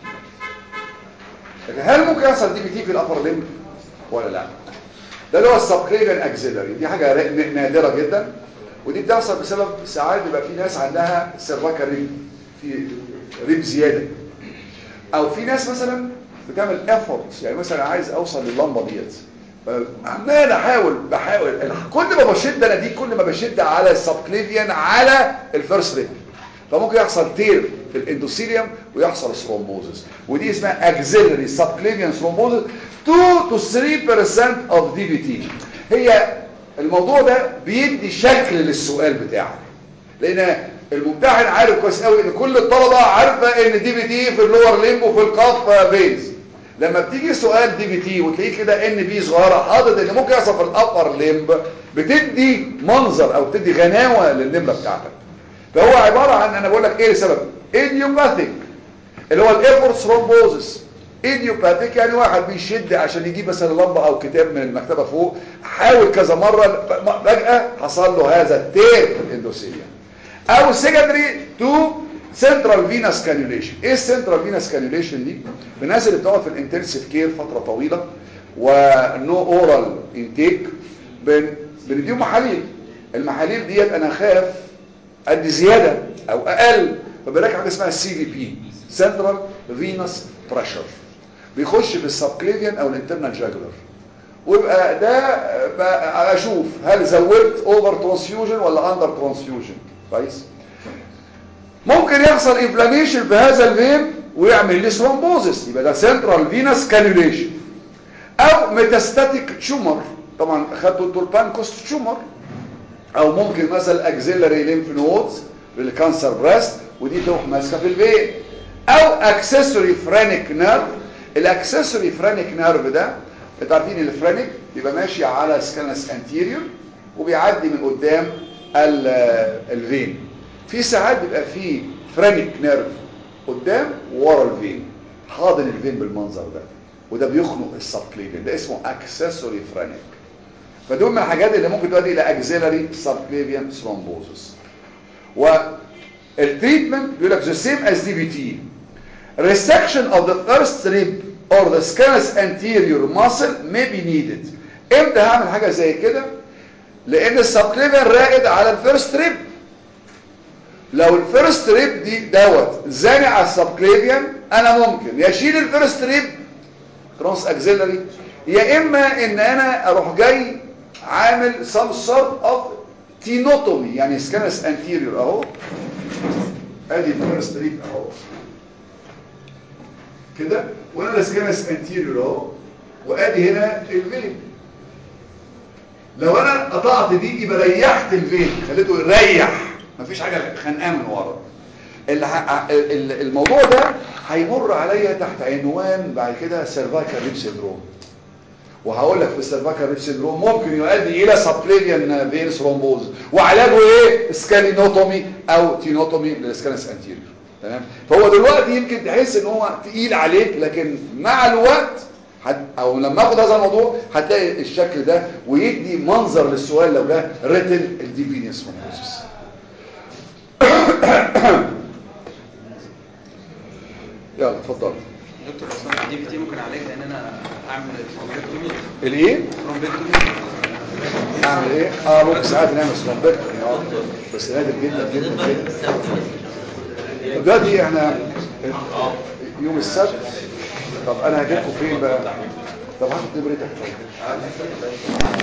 لكن هل ممكن يحصل دي في تي في الابر ليمب ولا لا ده اللي هو السبكليفيان اكسيلري دي حاجه ر- نادره جدا ودي بتحصل بسبب ساعات بيبقى في ناس عندها سيرفاكال ريب في ريب زياده او في ناس مثلا بتعمل efforts يعني مثلا عايز اوصل لللمبه ديت عمال احاول بحاول كل ما بشد انا دي كل ما بشد على السبكليفيان على الفيرست ريب فممكن يحصل تير في الاندوثيليوم ويحصل ثرومبوزس ودي اسمها اكسيلري سبكليفيان ثرومبوزس 2 to 3% of DVT هي الموضوع ده بيدي شكل للسؤال بتاعك لان الممتحن عارف كويس قوي ان كل الطلبه عارفه ان دي بي تي في اللور ليمب وفي القاف بيز لما بتيجي سؤال دي بي تي وتلاقيه كده ان بي صغيره حاطط ان ممكن يحصل في الابر ليمب بتدي منظر او بتدي غناوه للنمره بتاعتك فهو عباره عن انا بقول لك ايه السبب ايديوباثيك اللي هو الايفورت ثرومبوزس ايديوباثيك يعني واحد بيشد عشان يجيب مثلا لمبه او كتاب من المكتبه فوق حاول كذا مره فجاه حصل له هذا التير في الاندوثيليوم او سكندري تو سنترال فينس كانيوليشن ايه السنترال فينس كانيوليشن دي الناس اللي بتقعد في الانتنسيف كير فتره طويله ونو اورال انتيك بن بنديهم محاليل المحاليل ديت انا خاف ادي زياده او اقل فبلاقي حاجه اسمها السي في بي سنترال فينس بريشر بيخش في السبكليفيان او الانترنال جاجولار ويبقى ده بقى اشوف هل زودت اوفر ترانسفيوجن ولا اندر ترانسفيوجن كويس ممكن يحصل انفلاميشن في هذا الفين ويعمل لي ثرومبوزس يبقى ده سنترال فينس كانيوليشن او ميتاستاتيك تشومر طبعا اخدتوا انتوا البانكوست تشومر او ممكن مثلا اكزيلاري ليمف نودز بالكانسر بريست ودي تروح ماسكه في الفين او اكسسوري فرانيك نيرف الاكسسوري فرانيك نيرف ده انتوا عارفين الفرانيك بيبقى ماشي على سكانس انتيريور وبيعدي من قدام ال- الفين في ساعات بيبقى في فرانيك نيرف قدام ورا الفين حاضن الفين بالمنظر ده وده بيخنق السبكليفيان ده اسمه اكسسوري فرانيك فدول من الحاجات اللي ممكن تؤدي الى اكزيلاري سبكليفيان ثرومبوزس والتريتمنت بيقول لك the same as DVT resection of the first rib or the scalus anterior muscle may be needed امتى هعمل حاجه زي كده لان السبكليفيان راقد على الفيرست ريب لو الفيرست ريب دي دوت زانق على السبكليفيان انا ممكن يا اشيل الفيرست ريب ترانس اكزيلاري يا اما ان انا اروح جاي عامل some sort of تينوتومي يعني سكانس انتيريور اهو ادي الفيرست ريب اهو كده وانا السكانس انتيريور اهو وادي هنا الفين لو انا قطعت دي يبقى ريحت الفين خليته يريح مفيش حاجه خانقاه من ورا اللي ه- ال- الموضوع ده هيمر عليا تحت عنوان بعد كده سيرفايكال ريب سيندروم وهقول لك في السيرفايكال ريب سيندروم ممكن يؤدي الى سبكليفيان فين ثرومبوز وعلاجه ايه سكالينوتومي او تينوتومي للسكانس انتيريور تمام فهو دلوقتي يمكن تحس ان هو تقيل عليك لكن مع الوقت هت او لما اخد هذا الموضوع هتلاقي الشكل ده ويدي منظر للسؤال لو جه ريتن الديفينيس ثرومبوزس يلا اتفضل دكتور اصلا الدي بي تي ممكن اعالجها ان انا اعمل ثرومبكتومي الايه ثرومبكتومي اعمل ايه اه ممكن ساعات نعمل ثرومبكتومي اه بس نادر جدا جدا بالنسبه جدا للسبت دلوقتي احنا يوم السبت طب انا هجيبكم فين بقى طب هاخد نمرتك